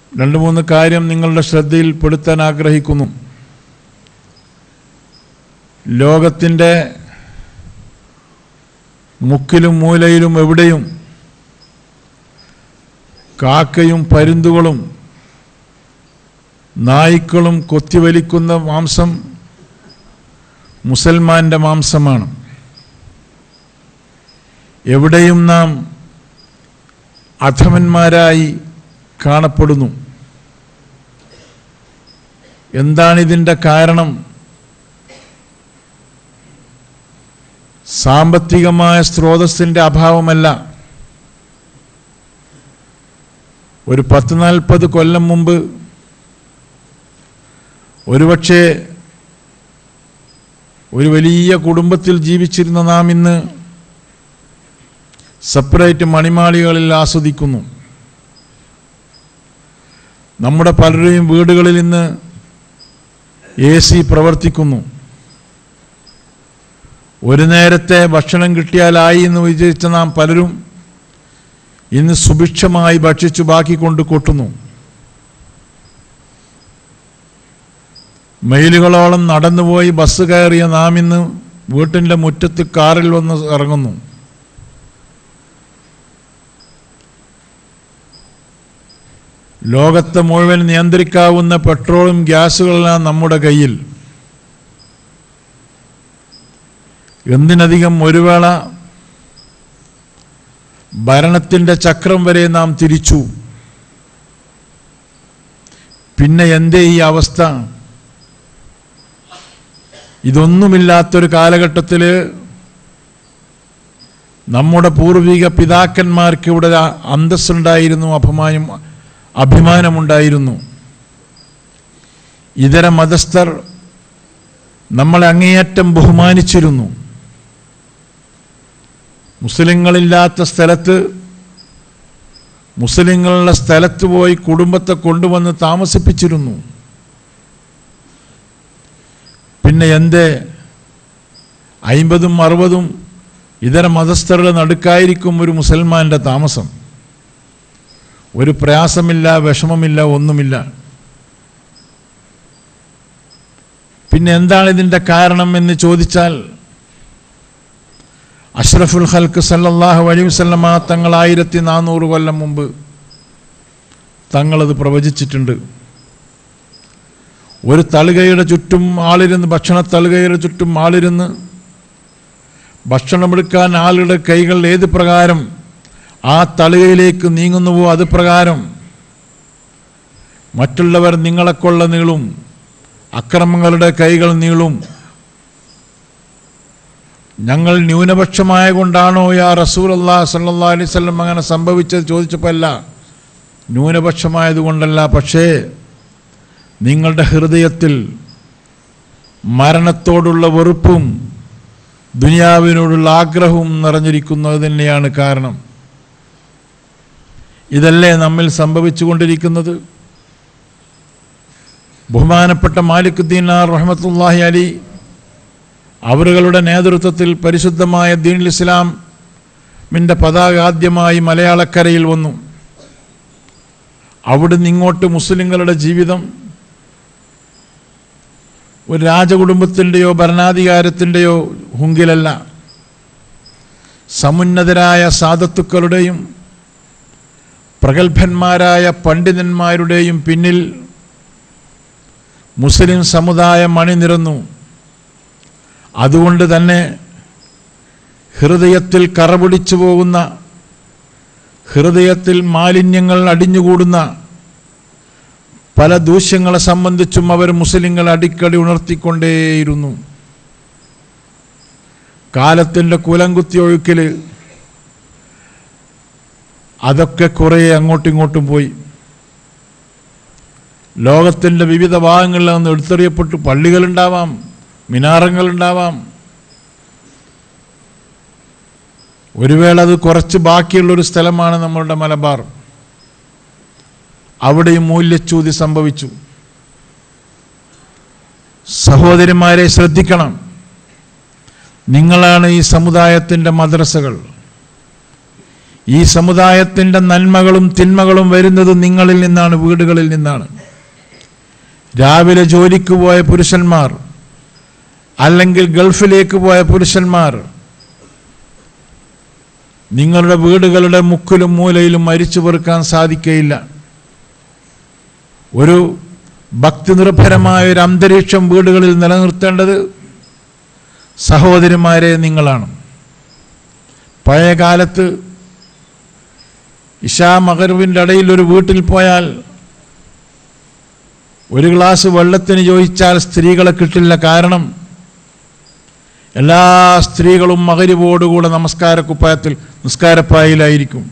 രണ്ട് മൂന്ന് കാര്യം നിങ്ങളുടെ ശ്രദ്ധയിൽപ്പെടുത്താൻ ആഗ്രഹിക്കുന്നു ലോകത്തിൻ്റെ മുക്കിലും മൂലയിലും എവിടെയും കാക്കയും പരുന്തുകളും നായ്ക്കളും കൊത്തിവലിക്കുന്ന മാംസം മുസൽമാന്റെ മാംസമാണ് എവിടെയും നാം അധമന്മാരായി കാണപ്പെടുന്നു എന്താണിതിൻ്റെ കാരണം സാമ്പത്തികമായ സ്രോതസ്സിൻ്റെ അഭാവമല്ല ഒരു പത്ത് നാൽപ്പത് കൊല്ലം മുമ്പ് ഒരുപക്ഷെ ഒരു വലിയ കുടുംബത്തിൽ ജീവിച്ചിരുന്ന നാം ഇന്ന് സെപ്പറേറ്റ് മണിമാളികളിൽ ആസ്വദിക്കുന്നു നമ്മുടെ പലരുടെയും വീടുകളിൽ ഇന്ന് എ സി പ്രവർത്തിക്കുന്നു ഒരു നേരത്തെ ഭക്ഷണം കിട്ടിയാലായി എന്ന് വിചാരിച്ച നാം പലരും ഇന്ന് സുഭിക്ഷമായി ഭക്ഷിച്ചു ബാക്കി കൊണ്ട് കൂട്ടുന്നു മൈലുകളോളം നടന്നുപോയി ബസ് കയറിയ നാം ഇന്ന് വീട്ടിൻ്റെ മുറ്റത്ത് കാറിൽ വന്ന് ഇറങ്ങുന്നു ലോകത്തെ മുഴുവൻ നിയന്ത്രിക്കാവുന്ന പെട്രോളും ഗ്യാസുകളെല്ലാം നമ്മുടെ കയ്യിൽ എന്തിനധികം ഒരു വേള ഭരണത്തിൻ്റെ ചക്രം വരെ നാം തിരിച്ചു പിന്നെ എന്തേ ഈ അവസ്ഥ ഇതൊന്നുമില്ലാത്തൊരു കാലഘട്ടത്തിൽ നമ്മുടെ പൂർവിക പിതാക്കന്മാർക്ക് ഇവിടെ ആ- അന്തസ്സുണ്ടായിരുന്നു അഭിമാനം അഭിമാനമുണ്ടായിരുന്നു ഇതര മതസ്ഥർ നമ്മളെ അങ്ങേയറ്റം ബഹുമാനിച്ചിരുന്നു മുസ്ലിങ്ങളില്ലാത്ത സ്ഥലത്ത് മുസ്ലിങ്ങളുടെ സ്ഥലത്ത് പോയി കുടുംബത്തെ കൊണ്ടുവന്ന് താമസിപ്പിച്ചിരുന്നു പിന്നെ എന്തേ അയിമ്പതും അറുപതും ഇതര മതസ്ഥരുടെ നടുക്കായിരിക്കും ഒരു മുസൽമാന്റെ താമസം ഒരു പ്രയാസമില്ല വിഷമമില്ല ഒന്നുമില്ല പിന്നെ എന്താണ് ഇതിൻ്റെ കാരണം എന്ന് ചോദിച്ചാൽ അഷ്റഫുൽ ഹൽക്ക് സല്ലല്ലാഹു അലൈഹി വസല്ലമ തങ്ങൾ ആയിരത്തി നാനൂറ് കൊല്ലം മുമ്പ് തങ്ങളത് പ്രവചിച്ചിട്ടുണ്ട് ഒരു തളുകയുടെ ചുറ്റും ആളിരുന്ന് ഭക്ഷണ തളുകയുടെ ചുറ്റും ആളിരുന്ന് ഭക്ഷണമെടുക്കാൻ ആളുടെ കൈകൾ ഏത് പ്രകാരം ആ തളുകയിലേക്ക് നീങ്ങുന്നുവോ അത് പ്രകാരം മറ്റുള്ളവർ നിങ്ങളെക്കൊള്ള നീളും അക്രമങ്ങളുടെ കൈകൾ നീളും ഞങ്ങൾ ന്യൂനപക്ഷമായ കൊണ്ടാണോ യാ റസൂൽ അല്ലാ സല്ലാ അലൈഹി സ്വല്ലം അങ്ങനെ സംഭവിച്ചത് ചോദിച്ചപ്പോൾ അല്ല ന്യൂനപക്ഷമായതുകൊണ്ടല്ല പക്ഷേ നിങ്ങളുടെ ഹൃദയത്തിൽ മരണത്തോടുള്ള വെറുപ്പും ദുനിയാവിനോടുള്ള ആഗ്രഹവും നിറഞ്ഞിരിക്കുന്നത് തന്നെയാണ് കാരണം ഇതല്ലേ നമ്മിൽ സംഭവിച്ചുകൊണ്ടിരിക്കുന്നത് ബഹുമാനപ്പെട്ട മാലിക് ദീനാർ റഹ്മത്തുല്ലാഹി അലി അവറുകളുടെ നേതൃത്വത്തിൽ പരിശുദ്ധമായ ദീനുൽ ഇസ്ലാമിൻ്റെ പതാക ആദ്യമായി മലയാളക്കരയിൽ വന്നു അവിടുന്ന് ഇങ്ങോട്ട് മുസ്ലിങ്ങളുടെ ജീവിതം ഒരു രാജകുടുംബത്തിൻ്റെയോ ഭരണാധികാരത്തിൻ്റെയോ ഹുങ്കിലല്ല സമുന്നതരായ സാധത്തുക്കളുടെയും പ്രഗത്ഭന്മാരായ പണ്ഡിതന്മാരുടെയും പിന്നിൽ മുസ്ലിം സമുദായം അണിനിരന്നു അതുകൊണ്ട് തന്നെ ഹൃദയത്തിൽ കറപിടിച്ചു പോകുന്ന ഹൃദയത്തിൽ മാലിന്യങ്ങൾ അടിഞ്ഞുകൂടുന്ന പല ദൂഷ്യങ്ങളെ സംബന്ധിച്ചും അവർ മുസ്ലിങ്ങൾ അടിക്കടി ഉണർത്തിക്കൊണ്ടേയിരുന്നു കാലത്തിൻ്റെ കുലംകുത്തി ഒഴുക്കിൽ അതൊക്കെ കുറേ അങ്ങോട്ടും ഇങ്ങോട്ടും പോയി ലോകത്തിൻ്റെ വിവിധ ഭാഗങ്ങളിൽ നിന്ന് എടുത്തെറിയപ്പെട്ടു പള്ളികളുണ്ടാവാം മിനാറങ്ങളുണ്ടാവാം ഒരു വേള അത് കുറച്ച് ബാക്കിയുള്ളൊരു സ്ഥലമാണ് നമ്മളുടെ മലബാർ അവിടെയും മൂല്യച്യൂതി സംഭവിച്ചു സഹോദരിമാരെ ശ്രദ്ധിക്കണം നിങ്ങളാണ് ഈ സമുദായത്തിൻ്റെ മദ്രസകൾ ഈ സമുദായത്തിൻ്റെ നന്മകളും തിന്മകളും വരുന്നത് നിങ്ങളിൽ നിന്നാണ് വീടുകളിൽ നിന്നാണ് രാവിലെ ജോലിക്ക് പോയ പുരുഷന്മാർ അല്ലെങ്കിൽ ഗൾഫിലേക്ക് പോയ പുരുഷന്മാർ നിങ്ങളുടെ വീടുകളുടെ മുക്കിലും മൂലയിലും മരിച്ചു പെറുക്കാൻ സാധിക്കയില്ല ഒരു ഭക്തി നിർഭരമായ ഒരു അന്തരീക്ഷം വീടുകളിൽ നിലനിർത്തേണ്ടത് സഹോദരിമാരെ നിങ്ങളാണ് പഴയ കാലത്ത് ഇഷാ മകർവിൻ്റെ ഇടയിൽ ഒരു വീട്ടിൽ പോയാൽ ഒരു ഗ്ലാസ് വെള്ളത്തിന് ചോദിച്ചാൽ സ്ത്രീകളെ കിട്ടില്ല കാരണം എല്ലാ സ്ത്രീകളും മകരിവോടുകൂടെ നമസ്കാര കുപ്പായത്തിൽ നിസ്കാരപ്പായിലായിരിക്കും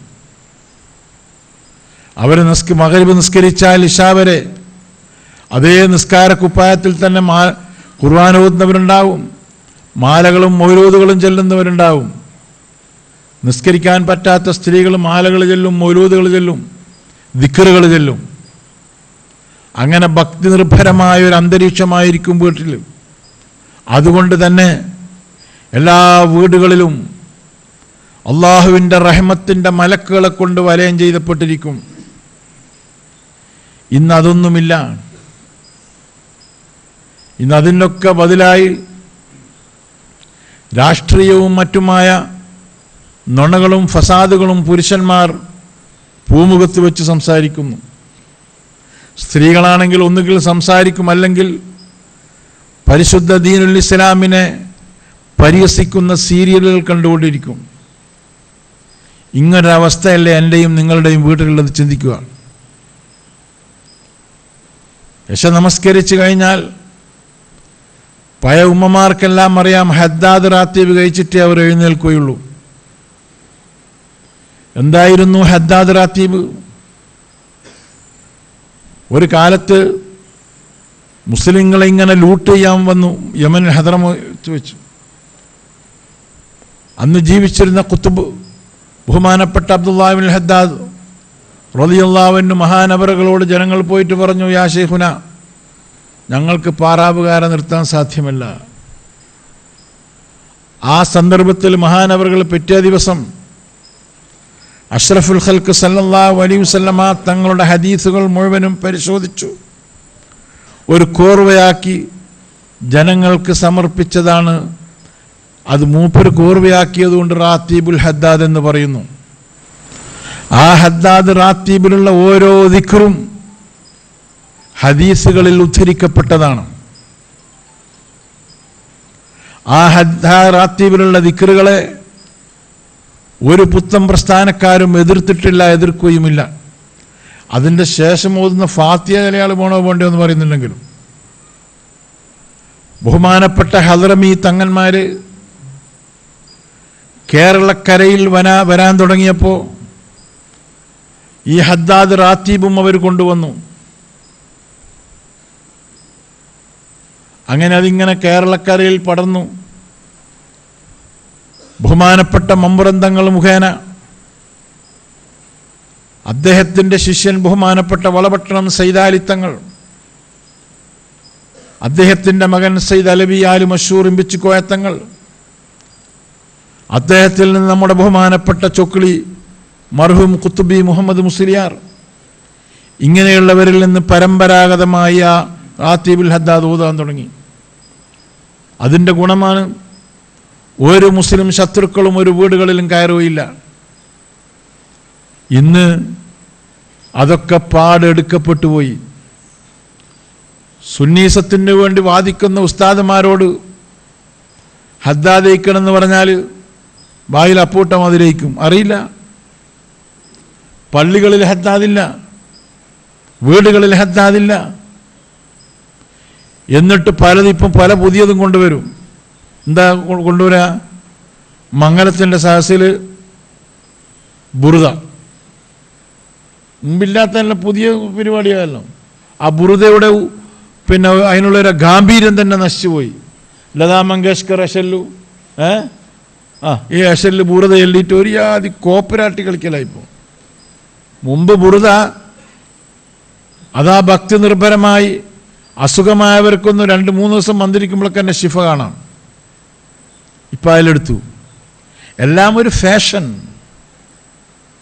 അവർ നിസ്ക മകരിവ് നിസ്കരിച്ചാൽ ഇഷാ വരെ അതേ നിസ്കാര കുപ്പായത്തിൽ തന്നെ മാ ഖുർആൻ ഓതുന്നവരുണ്ടാവും മാലകളും മൗലൂദുകളും ചെല്ലുന്നവരുണ്ടാവും നിസ്കരിക്കാൻ പറ്റാത്ത സ്ത്രീകൾ മാലകൾ ചെല്ലും മൗലൂദുകൾ ചെല്ലും ദിക്കറുകൾ ചെല്ലും അങ്ങനെ ഭക്തി നിർഭരമായ ഒരു അന്തരീക്ഷമായിരിക്കും വീട്ടിൽ അതുകൊണ്ട് തന്നെ എല്ലാ വീടുകളിലും അള്ളാഹുവിൻ്റെ റഹ്മത്തിൻ്റെ മലക്കുകളെ കൊണ്ട് വലയം ചെയ്തപ്പെട്ടിരിക്കും ഇന്ന് അതൊന്നുമില്ല ഇന്ന് അതിനൊക്കെ ബദലായി രാഷ്ട്രീയവും മറ്റുമായ നുണകളും ഫസാദുകളും പുരുഷന്മാർ പൂമുഖത്ത് വെച്ച് സംസാരിക്കുന്നു സ്ത്രീകളാണെങ്കിൽ ഒന്നുകിൽ സംസാരിക്കും അല്ലെങ്കിൽ പരിശുദ്ധ ദീനുൽ ഇസ്ലാമിനെ പരിഹസിക്കുന്ന സീരിയലുകൾ കണ്ടുകൊണ്ടിരിക്കും ഇങ്ങനൊരവസ്ഥയല്ലേ എൻ്റെയും നിങ്ങളുടെയും വീട്ടിലുള്ളത് ചിന്തിക്കുക യശ നമസ്കരിച്ചു കഴിഞ്ഞാൽ പഴയ ഉമ്മമാർക്കെല്ലാം അറിയാം ഹദ്ദാദ് റാത്തീബ് കഴിച്ചിട്ടേ അവർ എഴുന്നേൽക്കുകയുള്ളൂ എന്തായിരുന്നു ഹദ്ദാദ് റാത്തീബ് ഒരു കാലത്ത് മുസ്ലിങ്ങളെ ഇങ്ങനെ ലൂട്ട് ചെയ്യാൻ വന്നു യമൻ ഹദറമത്ത് വെച്ചു അന്ന് ജീവിച്ചിരുന്ന കുത്തുബ് ബഹുമാനപ്പെട്ട അബ്ദുല്ലാബിൻ ഹദ്ദാദ് റലിയുള്ളാവിൻ്റെ മഹാനവറുകളോട് ജനങ്ങൾ പോയിട്ട് പറഞ്ഞു യാ ഷെയ്ഖുന ഞങ്ങൾക്ക് പാറാവുകാരെ നിർത്താൻ സാധ്യമല്ല ആ സന്ദർഭത്തിൽ മഹാനവറുകൾ പിറ്റേ ദിവസം അഷ്റഫുൽ ഖൽക്ക് സല്ലല്ലാഹു അലൈഹി വസല്ലമ തങ്ങളുടെ ഹദീസുകൾ മുഴുവനും പരിശോധിച്ചു ഒരു കോർവയാക്കി ജനങ്ങൾക്ക് സമർപ്പിച്ചതാണ് അത് മൂപ്പര് കോർവയാക്കിയതുകൊണ്ട് റാത്തീബുൽ ഹദ്ദാദ് എന്ന് പറയുന്നു ആ ഹദ്ദാദ് റാത്തീബിലുള്ള ഓരോ ദിക്റും ഹദീസുകളിൽ ഉദ്ധരിക്കപ്പെട്ടതാണ് ആ ഹദ്ദ റാത്തീബിലുള്ള ദിക്റുകളെ ഒരു പുത്തൻ പ്രസ്ഥാനക്കാരും എതിർത്തിട്ടില്ല എതിർക്കുകയുമില്ല അതിൻ്റെ ശേഷം ഓതുന്ന ഫാത്തിയ ചിലയാൾ പോണോ വേണ്ടോ എന്ന് പറയുന്നുണ്ടെങ്കിലും ബഹുമാനപ്പെട്ട ഹദ്രമി തങ്ങന്മാര് കേരളക്കരയിൽ വനാ വരാൻ തുടങ്ങിയപ്പോൾ ഈ ഹദ്ദാദ് റാത്തീബും അവർ കൊണ്ടുവന്നു അങ്ങനെ അതിങ്ങനെ കേരളക്കരയിൽ പടർന്നു ബഹുമാനപ്പെട്ട മമ്പുറന്തങ്ങൾ മുഖേന അദ്ദേഹത്തിൻ്റെ ശിഷ്യൻ ബഹുമാനപ്പെട്ട വളപട്ടണം സൈതാലിത്തങ്ങൾ അദ്ദേഹത്തിൻ്റെ മകൻ സയ്യിദ് അലബി ആലു മഷൂർ ഇമ്പിച്ചുക്കോയത്തങ്ങൾ അദ്ദേഹത്തിൽ നിന്ന് നമ്മുടെ ബഹുമാനപ്പെട്ട ചൊക്കിളി മർഹൂം കുത്തുബി മുഹമ്മദ് മുസ്ലിയാർ ഇങ്ങനെയുള്ളവരിൽ നിന്ന് പരമ്പരാഗതമായ റാത്തീബുൽ ഹദ്ദാദ് ഓതാൻ തുടങ്ങി അതിൻ്റെ ഗുണമാണ് ഒരു മുസ്ലിം ശത്രുക്കളും ഒരു വീടുകളിലും കയറുകയില്ല ഇന്ന് അതൊക്കെ പാടെടുക്കപ്പെട്ടു പോയി സുന്നീസത്തിന് വേണ്ടി വാദിക്കുന്ന ഉസ്താദുമാരോട് ഹദ്ദാദയിക്കണമെന്ന് പറഞ്ഞാൽ വായിൽ അപ്പൂട്ടം അതിലേക്കും അറിയില്ല പള്ളികളിൽ ഹദ്ദാദില്ല വീടുകളിൽ ഹദ്ദാദില്ല എന്നിട്ട് പലതിപ്പം പല പുതിയതും കൊണ്ടുവരും എന്താ കൊ- കൊണ്ടുവരാ മംഗലത്തിൻ്റെ സഹസിൽ ബുറുദ മുമ്പില്ലാത്ത പുതിയ പരിപാടിയാണല്ലോ ആ ബുറുദയുടെ ഉ- പിന്നെ അതിനുള്ളൊരു ഗാംഭീര്യം തന്നെ നശിച്ചുപോയി ലതാ മങ്കേഷ്കർ അഷല്ലു ഏ ആ ഈ അഷല്ല് ബുറുദ എല്ലിയിട്ട് ഒരു യാതി കോപ്പരാട്ടി കളിക്കലായിപ്പോൾ മുമ്പ് ബുറുദ അതാ ഭക്തി നിർഭരമായി അസുഖമായവർക്കൊന്ന് രണ്ട് മൂന്ന് ദിവസം മന്ത്രിക്കുമ്പോഴൊക്കെ തന്നെ ശിഫ കാണാം ഇപ്പം അതിലെടുത്തു എല്ലാം ഒരു ഫാഷൻ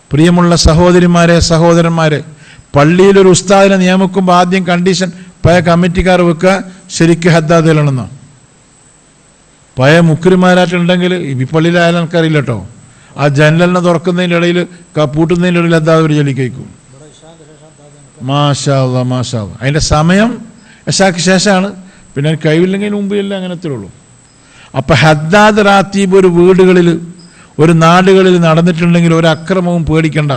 പ്രിയമുള്ള സഹോദരിമാരെ സഹോദരന്മാരെ പള്ളിയിലൊരു ഉസ്താദിനെ നിയമിക്കുമ്പോൾ ആദ്യം കണ്ടീഷൻ പഴയ കമ്മിറ്റിക്കാർ വെക്കുക ശരിക്ക് ഹദ്ദാദിലാണെന്നാണ് പഴയ മുക്കുരിമാരായിട്ടുണ്ടെങ്കിൽ ഈ പള്ളിയിലായാലും എനിക്കറിയില്ല കേട്ടോ ആ ജനലിനെ തുറക്കുന്നതിൻ്റെ ഇടയിൽ ക- പൂട്ടുന്നതിൻ്റെ ഇടയിൽ ഹദ്ദാദ് ഒരു ജലി കഴിക്കും മാഷാ അല്ലാ, മാഷാ അല്ലാ. അതിൻ്റെ സമയം യശാക്ക് ശേഷമാണ് പിന്നെ കഴിവില്ലെങ്കിൽ മുമ്പിലല്ല അങ്ങനത്തെ ഉള്ളൂ അപ്പം ഹദ്ദാദ് റാത്തീബ് ഒരു വീടുകളിൽ ഒരു നാടുകളിൽ നടന്നിട്ടുണ്ടെങ്കിൽ ഒരു അക്രമവും പേടിക്കണ്ട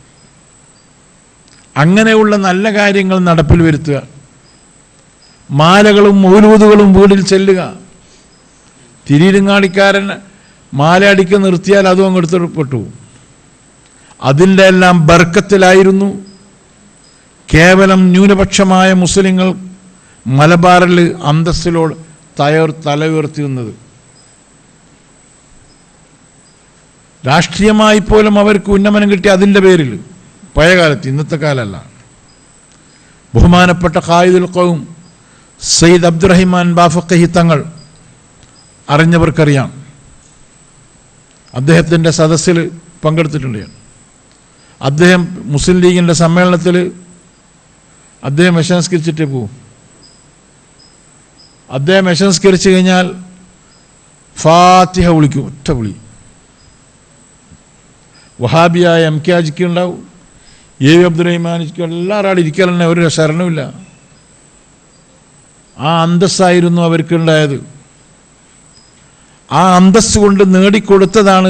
അങ്ങനെയുള്ള നല്ല കാര്യങ്ങൾ നടപ്പിൽ വരുത്തുക മാലകളും മൗലൂദുകളും വീടിൽ ചെല്ലുക തിരീരങ്ങാടിക്കാരൻ മാല അടിക്ക് നിർത്തിയാൽ അതും അങ്ങ് എടുത്തിട്ടു അതിൻ്റെ എല്ലാം ബർക്കത്തിലായിരുന്നു കേവലം ന്യൂനപക്ഷമായ മുസ്ലിങ്ങൾ മലബാറിൽ അന്തസ്സിലോട് തയർ തല ഉയർത്തി നിന്നത് രാഷ്ട്രീയമായി പോലും അവർക്ക് ഉന്നമനം കിട്ടി അതിൻ്റെ പേരിൽ പഴയകാലത്ത് ഇന്നത്തെ കാലമല്ല ബഹുമാനപ്പെട്ട ഖായിദുൽ ഖൗം സയ്യിദ് അബ്ദുറഹിമാൻ ബാഫക്കഹി തങ്ങൾ അറിഞ്ഞവർക്കറിയാം അദ്ദേഹത്തിൻ്റെ സദസ്സിൽ പങ്കെടുത്തിട്ടുണ്ട് ഞാൻ അദ്ദേഹം മുസ്ലിം ലീഗിൻ്റെ സമ്മേളനത്തിൽ അദ്ദേഹം വിശംസ്കരിച്ചിട്ടേ പോവും അദ്ദേഹം വിശംസ്കരിച്ചു കഴിഞ്ഞാൽ ഫാത്തിഹ വിളിക്കും ഒറ്റ വിളി വഹാബിയായ എം കെ അജിക്ക് ഉണ്ടാവും എ വി അബ്ദുറഹിമാനിക്ക് എല്ലാവരും ഇരിക്കലെന്നെ ഒരു ശരണമില്ല ആ അന്തസ്സായിരുന്നു അവർക്കുണ്ടായത് ആ അന്തസ് കൊണ്ട് നേടിക്കൊടുത്തതാണ്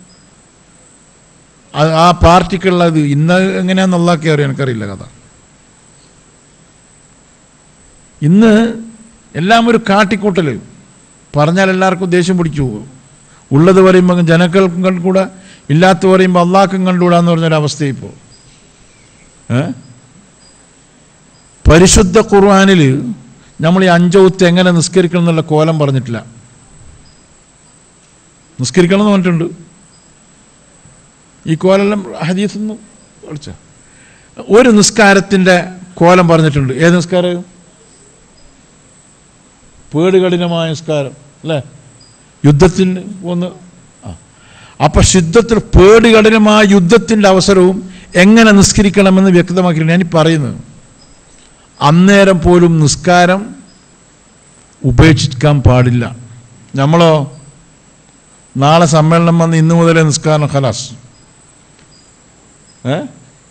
ആ- ആ പാർട്ടിക്കുള്ളത് ഇന്ന് എങ്ങനെയാണെന്നുള്ളതൊക്കെ അറിയാം എനിക്കറിയില്ല കഥ ഇന്ന് എല്ലാം ഒരു കാട്ടിക്കൂട്ടൽ പറഞ്ഞാൽ എല്ലാവർക്കും ദേഷ്യം പിടിച്ചു പോകും ഉള്ളത് പറയുമ്പോൾ ജനങ്ങൾക്കും കണ്ടുകൂടാ ഇല്ലാത്ത പറയുമ്പോൾ അള്ളാഹ്ക്കും കണ്ടുകൂടാ എന്ന് പറഞ്ഞൊരവസ്ഥ ഇപ്പോൾ ഏ പരിശുദ്ധ ഖുർആാനിൽ നമ്മൾ ഈ അഞ്ചൗത്ത് എങ്ങനെ നിസ്കരിക്കണം എന്നുള്ള കോലം പറഞ്ഞിട്ടില്ല നിസ്കരിക്കണം എന്ന് പറഞ്ഞിട്ടുണ്ട് ഈ കോലെല്ലാം ഹദീസ് ഒന്ന് പഠിച്ച ഒരു നിസ്കാരത്തിൻ്റെ കോലം പറഞ്ഞിട്ടുണ്ട് ഏത് നിസ്കാരം പേട് കഠിനമായ നിസ്കാരം അല്ലേ യുദ്ധത്തിന് ഒന്ന് ആ അപ്പം ശുദ്ധത്തിൽ പേട് കഠിനമായ യുദ്ധത്തിൻ്റെ അവസരവും എങ്ങനെ നിസ്കരിക്കണമെന്ന് വ്യക്തമാക്കിയിട്ടുണ്ട് ഞാൻ ഈ പറയുന്നത് അന്നേരം പോലും നിസ്കാരം ഉപേക്ഷിക്കാൻ പാടില്ല നമ്മളോ നാളെ സമ്മേളനം വന്ന് ഇന്നു മുതലേ നിസ്കാരം ഖലാസ് ഏ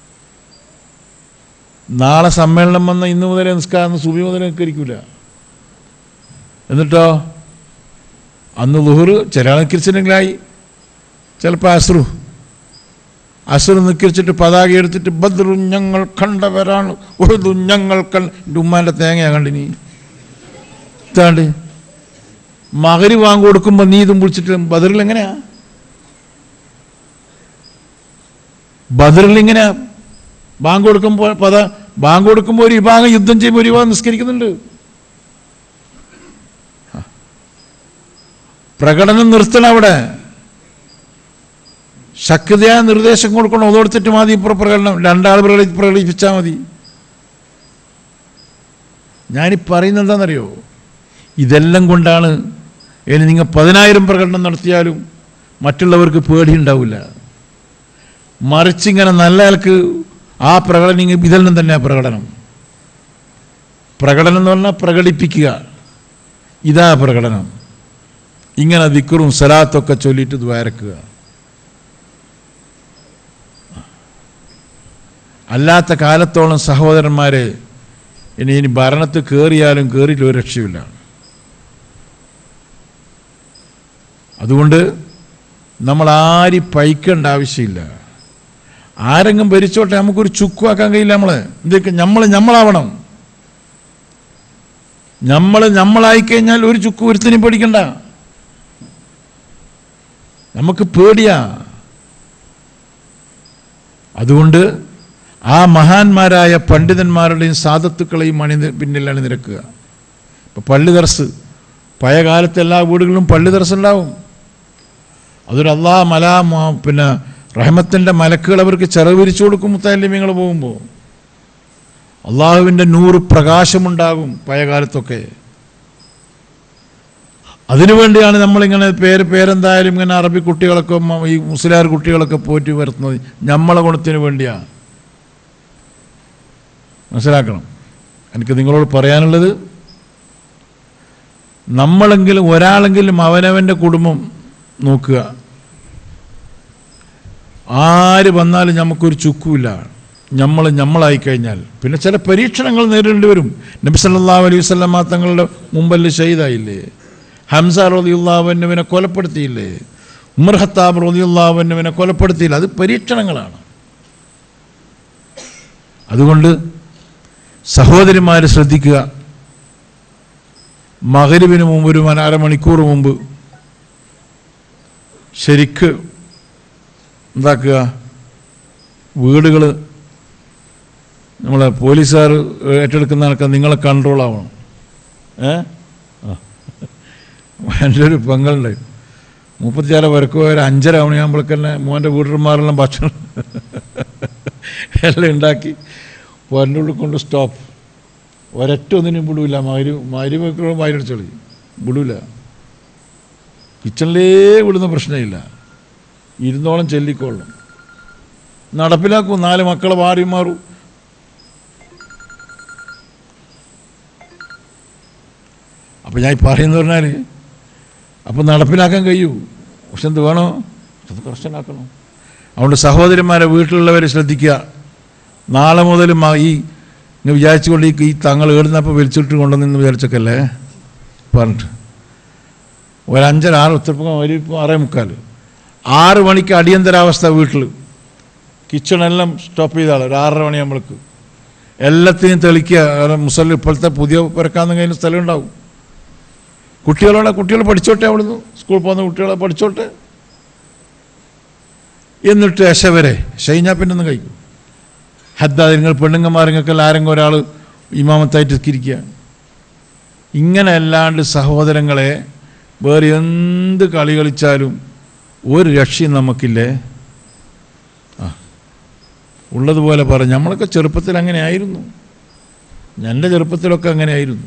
നാളെ സമ്മേളനം വന്ന ഇന്നു മുതലേ നിസ്കാരം സുബി മുതലേ നിസ്കരിക്കൂല എന്നിട്ടോ അന്ന് ലുഹുറ് ചില ആൾ നിസ്കരിച്ചിട്ടുണ്ടെങ്കിലായി ചിലപ്പോൾ അസ്രു അസുർ നിക്കരിച്ചിട്ട് പതാക എടുത്തിട്ട് ബദ്രു ഞങ്ങൾ കണ്ടവരാണ് ഉഹുദു ഞങ്ങൾ കണ്ട എൻ്റെ ഉമ്മാൻ്റെ തേങ്ങയാ കണ്ടിനി ഇതാണ്ട് മകരി വാങ്ങി കൊടുക്കുമ്പോൾ നീ ഇതും വിളിച്ചിട്ട് ബദറിൽ എങ്ങനെയാ ബദറിൽ ഇങ്ങനെ ബാങ്ക് കൊടുക്കുമ്പോൾ പത ബാങ്ക് കൊടുക്കുമ്പോൾ ഒരു വിഭാഗം യുദ്ധം ചെയ്യുമ്പോൾ ഒരു വിഭാഗം നിസ്കരിക്കുന്നുണ്ട് പ്രകടനം നിർത്തണം അവിടെ ശക്തിയായ നിർദ്ദേശം കൊടുക്കണം അതോടുത്തിട്ട് മതി ഇപ്പോൾ പ്രകടനം രണ്ടാൾ പ്രകടി പ്രകടിപ്പിച്ചാൽ മതി ഞാനീ പറയുന്നത് എന്താണെന്നറിയോ ഇതെല്ലാം കൊണ്ടാണ് ഇനി നിങ്ങൾ പതിനായിരം പ്രകടനം നടത്തിയാലും മറ്റുള്ളവർക്ക് പേടിയുണ്ടാവില്ല മറിച്ചിങ്ങനെ നല്ല ആൾക്ക് ആ പ്രകടനം ഇങ്ങ- ഇതെല്ലാം തന്നെ പ്രകടനം പ്രകടനം എന്ന് പറഞ്ഞാൽ പ്രകടിപ്പിക്കുക ഇതാ പ്രകടനം ഇങ്ങനെ ദിക്കറും സലാത്തൊക്കെ ചൊല്ലിയിട്ട് ദ്വാരക്കുക അല്ലാത്ത കാലത്തോളം സഹോദരന്മാരെ ഇനി ഇനി ഭരണത്തിൽ കയറിയാലും കയറിയിട്ട് ഒരു രക്ഷയില്ല അതുകൊണ്ട് നമ്മൾ ആരും പൈക്കേണ്ട ആവശ്യമില്ല ആരെങ്കിലും ഭരിച്ചോട്ടെ നമുക്കൊരു ചുക്കുവാക്കാൻ കഴിയില്ല നമ്മളെ എന്തൊക്കെ നമ്മൾ നമ്മളാവണം നമ്മൾ നമ്മളായി കഴിഞ്ഞാൽ ഒരു ചുക്ക് ഒരുത്തിനും പേടിക്കണ്ട നമുക്ക് പേടിയാ അതുകൊണ്ട് ആ മഹാന്മാരായ പണ്ഡിതന്മാരുടെയും സാധത്തുക്കളെയും അണി പിന്നിൽ അണിനിരക്കുക ഇപ്പം പള്ളി ദർസ് പഴയ കാലത്ത് എല്ലാ വീടുകളിലും പള്ളി ദർസ് ഉണ്ടാവും അതൊരു അള്ളാ മല മ- പിന്നെ റഹ്മത്തിൻ്റെ മലക്കുകൾ അവർക്ക് ചെറവ് വിരിച്ചു കൊടുക്കും മുത്താലിമ്യങ്ങൾ പോകുമ്പോൾ അള്ളാഹുവിൻ്റെ നൂറ് പ്രകാശമുണ്ടാകും പഴയ കാലത്തൊക്കെ അതിനുവേണ്ടിയാണ് നമ്മളിങ്ങനെ പേര് പേരെന്തായാലും ഇങ്ങനെ അറബി കുട്ടികളൊക്കെ മ- ഈ മുസ്ലിയാർ കുട്ടികളൊക്കെ പോറ്റി വരുത്തുന്നത് നമ്മളെ ഗുണത്തിന് വേണ്ടിയാണ് മനസ്സിലാക്കണം എനിക്ക് നിങ്ങളോട് പറയാനുള്ളത് നമ്മളെങ്കിലും ഒരാളെങ്കിലും അവനവൻ്റെ കുടുംബം നോക്കുക ആര് വന്നാലും നമുക്കൊരു ചുക്കുമില്ല നമ്മൾ നമ്മളായി കഴിഞ്ഞാൽ പിന്നെ ചില പരീക്ഷണങ്ങൾ നേരിടേണ്ടി വരും നബി സല്ലല്ലാഹു അലൈഹി വസല്ലമ തങ്ങളുടെ മുമ്പല്ലേ ഷഹീദായില്ലേ ഹംസ റളിയല്ലാഹുവിനെ കൊലപ്പെടുത്തിയില്ലേ ഉമർ ഖത്താബ് റളിയല്ലാഹുവിനെ കൊലപ്പെടുത്തിയില്ല അത് പരീക്ഷണങ്ങളാണ് അതുകൊണ്ട് സഹോദരിമാർ ശ്രദ്ധിക്കുക മകരിവിന് മുമ്പ് ഒരു മന- അരമണിക്കൂർ മുമ്പ് ശരിക്ക് എന്താക്കുക വീടുകൾ നമ്മളെ പോലീസുകാർ ഏറ്റെടുക്കുന്ന കണക്ക് നിങ്ങളെ കൺട്രോൾ ആവണം ഏ ആ. എൻ്റെ ഒരു പെങ്ങളുണ്ട് മുപ്പത്തിയാറ് വരക്കോ ഒരു അഞ്ചര മണിയാകുമ്പോഴേക്ക് തന്നെ മോൻ്റെ വീട്ടന്മാരെല്ലാം ഭക്ഷണം എല്ലാം ഉണ്ടാക്കി പോരൻ്റെ ഉള്ളിൽ കൊണ്ട് സ്റ്റോപ്പ് ഒരൊറ്റ ഒന്നിനും വിടൂല മാരി മാരി വെക്കണോ മാരിടിച്ചോളി വിടൂല കിച്ചണിലേ വിടുന്ന പ്രശ്നമില്ല ഇരുന്നോളം ചെല്ലിക്കോളും നടപ്പിലാക്കും നാല് മക്കളെ മാറി മാറും അപ്പം ഞാൻ ഈ പറയുന്നത് പറഞ്ഞാൽ അപ്പം നടപ്പിലാക്കാൻ കഴിയൂ പക്ഷെ എന്ത് വേണോ അത് കർശനാക്കണം അതുകൊണ്ട് സഹോദരന്മാരെ വീട്ടിലുള്ളവരെ ശ്രദ്ധിക്കുക നാളെ മുതൽ മ- ഈ ഇങ്ങനെ വിചാരിച്ചുകൊണ്ട് ഈ ഈ തങ്ങൾ ഏടുന്നപ്പോൾ വലിച്ചിട്ട് കൊണ്ടുവന്നു വിചാരിച്ചൊക്കെ അല്ലേ പറഞ്ഞിട്ട് ഒരു അഞ്ചര ആറ് ഉത്തരപ്പം ഒരു ആറേ മുക്കാൽ ആറ് മണിക്ക് അടിയന്തരാവസ്ഥ വീട്ടിൽ കിച്ചണെല്ലാം സ്റ്റോപ്പ് ചെയ്താൾ ഒരു ആറര മണിയാകുമ്പോഴേക്ക് എല്ലാത്തിനും തെളിക്കുക കാരണം മുസല്ലി ഇപ്പോഴത്തെ പുതിയ പിറക്കാന്ന് കഴിഞ്ഞ സ്ഥലം ഉണ്ടാവും കുട്ടികളോടെ കുട്ടികൾ പഠിച്ചോട്ടെ അവിടുന്ന് സ്കൂളിൽ പോകുന്ന കുട്ടികളെ പഠിച്ചോട്ടെ എന്നിട്ട് എശ വരെ ഷൈഞ്ഞാൽ പിന്നെ ഒന്ന് കഴിക്കും ഹദ്ദാദ് നിങ്ങൾ പെണ്ണുങ്ങന്മാരെങ്കിലും ആരെങ്കിലും ഒരാൾ ഇമാമത്തായിട്ട് ഇരിക്കുക ഇങ്ങനെ അല്ലാണ്ട് സഹോദരങ്ങളെ വേറെ എന്ത് കളി കളിച്ചാലും ഒരു രക്ഷയും നമുക്കില്ലേ ആ ഉള്ളതുപോലെ പറ നമ്മളൊക്കെ ചെറുപ്പത്തിൽ അങ്ങനെ ആയിരുന്നു എൻ്റെ ചെറുപ്പത്തിലൊക്കെ അങ്ങനെ ആയിരുന്നു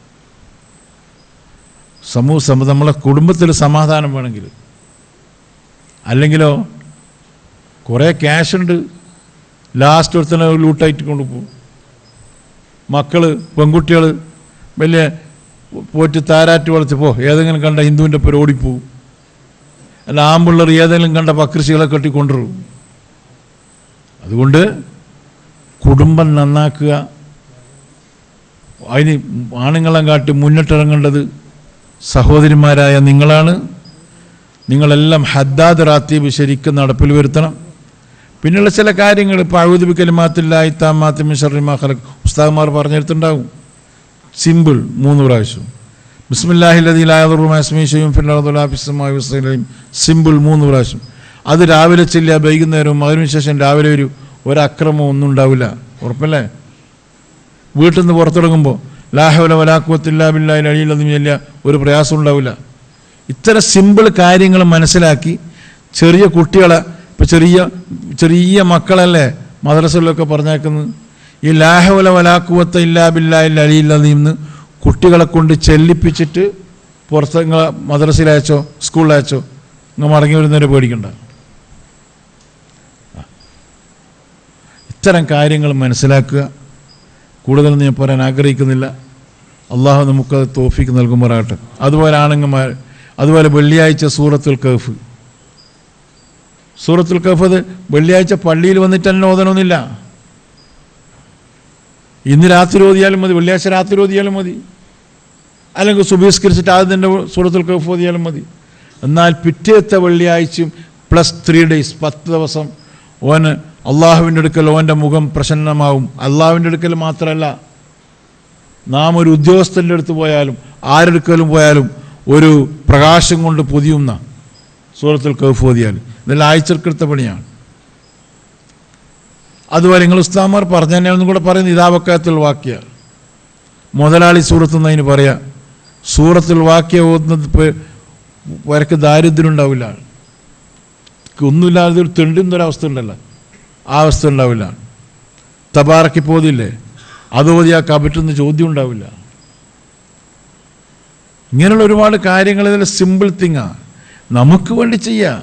സമൂഹ സമ നമ്മളെ കുടുംബത്തിൽ സമാധാനം വേണമെങ്കിൽ അല്ലെങ്കിലോ കുറേ ക്യാഷ് ഉണ്ട് ലാസ്റ്റ് ഒരുത്തനെ ലൂട്ടായിട്ട് കൊണ്ടുപോകും മക്കൾ പെൺകുട്ടികൾ വലിയ പോറ്റ് താരാറ്റ് വളർത്തി പോ ഏതെങ്കിലും കണ്ട ഹിന്ദുവിൻ്റെ പേര് ഓടിപ്പോവും അല്ല ആമ്പിള്ളർ ഏതെങ്കിലും കണ്ട പകൃഷികളെ കെട്ടി കൊണ്ടുവരും അതുകൊണ്ട് കുടുംബം നന്നാക്കുക അതിന് ആണുങ്ങളെ കാട്ടി മുന്നിട്ടിറങ്ങേണ്ടത് സഹോദരിമാരായ നിങ്ങളാണ് നിങ്ങളെല്ലാം ഹദ്ദാദ് റാത്തീബ് ശരിക്കും നടപ്പിൽ വരുത്തണം പിന്നെയുള്ള ചില കാര്യങ്ങൾ ഇപ്പോൾ അഴുതുബിക്കൽ മാത്തില്ലായി താമാത്തിമി ഷറിമാ ഖലഖ് ഉസ്താദ്മാർ പറഞ്ഞെടുത്തുണ്ടാവും സിമ്പിൾ മൂന്ന് പ്രാവശ്യം ബിസ്മില്ലാഹില്ലതീലായുറൂമാസ്മീഷയും സിമ്പിൾ മൂന്ന് പ്രാവശ്യം അത് രാവിലെ ചെല്ലുക വൈകുന്നേരവും അതിനുശേഷം രാവിലെ ഒരു ഒരക്രമവും ഒന്നും ഉണ്ടാവില്ല ഉറപ്പല്ലേ വീട്ടിൽ നിന്ന് പുറത്തിറങ്ങുമ്പോൾ ലാഹവല വലാക്കുവത്തില്ല ബില്ലായി അഴിയിലൊന്നും ചെല്ലുക ഒരു പ്രയാസം ഉണ്ടാവില്ല ഇത്തരം സിമ്പിൾ കാര്യങ്ങൾ മനസ്സിലാക്കി ചെറിയ കുട്ടികളെ ഇപ്പം ചെറിയ ചെറിയ മക്കളല്ലേ മദ്രസയിലൊക്കെ പറഞ്ഞേക്കുന്നത് ഈ ലാഹവല വലാക്കുവത്ത ഇല്ലാ ബില്ലായി അഴിയില്ലെന്ന് കുട്ടികളെ കൊണ്ട് ചെല്ലിപ്പിച്ചിട്ട് പുറത്ത് നിങ്ങൾ മദ്രസയിലയച്ചോ സ്കൂളിലയച്ചോ നിങ്ങൾ മടങ്ങി വരുന്നവരെ പേടിക്കണ്ട ഇത്തരം കാര്യങ്ങൾ മനസ്സിലാക്കുക കൂടുതൽ ഞാൻ പറയാൻ ആഗ്രഹിക്കുന്നില്ല അള്ളാഹു നമുക്കത് തോഫിക്ക് നൽകുമാറാകട്ടെ അതുപോലെ ആണുങ്ങന്മാർ അതുപോലെ വെള്ളിയാഴ്ച സൂറത്തുൽ കഫ് സൂറത്തുൽ കഫ് അത് വെള്ളിയാഴ്ച പള്ളിയിൽ വന്നിട്ട് തന്നെ ഓതണമെന്നില്ല ഇന്ന് രാത്രി ഓതിയാലും മതി വെള്ളിയാഴ്ച രാത്രി ഓതിയാലും മതി അല്ലെങ്കിൽ സുബീസ്കരിച്ചിട്ട് ആദ്യം തന്നെ സൂറത്തുൽ കഫ് ഓതിയാലും മതി എന്നാൽ പിറ്റേത്തെ വെള്ളിയാഴ്ചയും പ്ലസ് ത്രീ ഡേയ്സ് പത്ത് ദിവസം ഓന് അള്ളാഹുവിൻ്റെ അടുക്കൽ ഓൻ്റെ മുഖം പ്രസന്നമാവും അള്ളാഹുവിൻ്റെ അടുക്കൽ മാത്രമല്ല നാം ഒരു ഉദ്യോഗസ്ഥൻ്റെ അടുത്ത് പോയാലും ആരെടുക്കലും പോയാലും ഒരു പ്രകാശം കൊണ്ട് പൊതിയുന്ന സൂറത്തുൽ കഫ് ഓതിയാൽ ഇതെല്ലാം ആഴ്ചക്കെടുത്ത പണിയാണ് അതുപോലെ നിങ്ങൾ ഉസ്താമാർ പറഞ്ഞു തന്നെ ഒന്നും കൂടെ പറയുന്നത് ഇതാവക്കാത്തിൽ വാക്യ മുതലാളി സൂറത്ത് എന്നതിന് പറയാം സൂറത്തിൽ വാക്യ ഓതുന്നത് ഇപ്പോൾ വരക്ക് ദാരിദ്ര്യം ഉണ്ടാവില്ല ഒന്നുമില്ലാതെ ഒരു തെണ്ടുന്ന ഒരവസ്ഥ ഉണ്ടല്ലോ ആ അവസ്ഥ ഉണ്ടാവില്ല തബാറക്കി പോതില്ലേ അത് ഓതി ആ കപറ്റുന്ന ചോദ്യം ഉണ്ടാവില്ല ഇങ്ങനെയുള്ള ഒരുപാട് കാര്യങ്ങൾ ഇതിൽ സിമ്പിൾ തിങ്ങാ നമുക്ക് വേണ്ടി ചെയ്യാം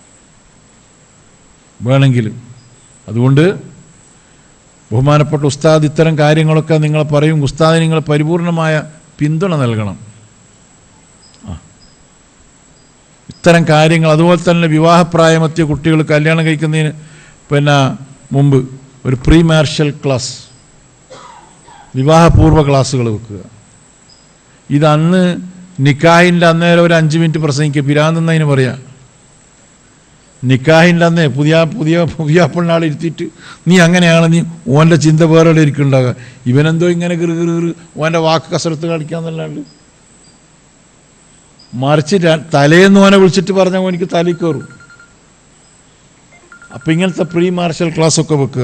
വേണമെങ്കിൽ അതുകൊണ്ട് ബഹുമാനപ്പെട്ട ഉസ്താദ് ഇത്തരം കാര്യങ്ങളൊക്കെ നിങ്ങൾ പറയും ഉസ്താദിന് നിങ്ങൾ പരിപൂർണമായ പിന്തുണ നൽകണം ആ. ഇത്തരം കാര്യങ്ങൾ അതുപോലെ തന്നെ വിവാഹപ്രായമെത്തിയ കുട്ടികൾ കല്യാണം കഴിക്കുന്നതിന് പിന്നെ മുമ്പ് ഒരു പ്രീ മാർഷ്യൽ ക്ലാസ് വിവാഹപൂർവ്വ ക്ലാസ്സുകൾ വെക്കുക ഇത് അന്ന് നിക്കാഹിൻ്റെ അന്നേരം ഒരു അഞ്ച് മിനിറ്റ് പ്രസംഗിക്കുക പിരാന്തെന്നതിന് പറയാം നിക്കാഹിൻ്റെ അന്നേ പുതിയ പുതിയ പുതിയ പെണ്ണാളെ ഇരുത്തിയിട്ട് നീ അങ്ങനെയാണ് നീ ഓൻ്റെ ചിന്ത വേറെ ഇരിക്കുന്നുണ്ടാകുക ഇവനെന്തോ ഇങ്ങനെ കൃ കൃ കൃ ഓൻ്റെ വാക്ക് കസരത്ത് കാണിക്കാന്നല്ലാണ്ട് മറിച്ച് ര- തലേന്ന് ഓനെ വിളിച്ചിട്ട് പറഞ്ഞാൽ ഓനിക്ക് തലയിൽ കയറും അപ്പം ഇങ്ങനത്തെ പ്രീ മാർഷൽ ക്ലാസ്സൊക്കെ വെക്കുക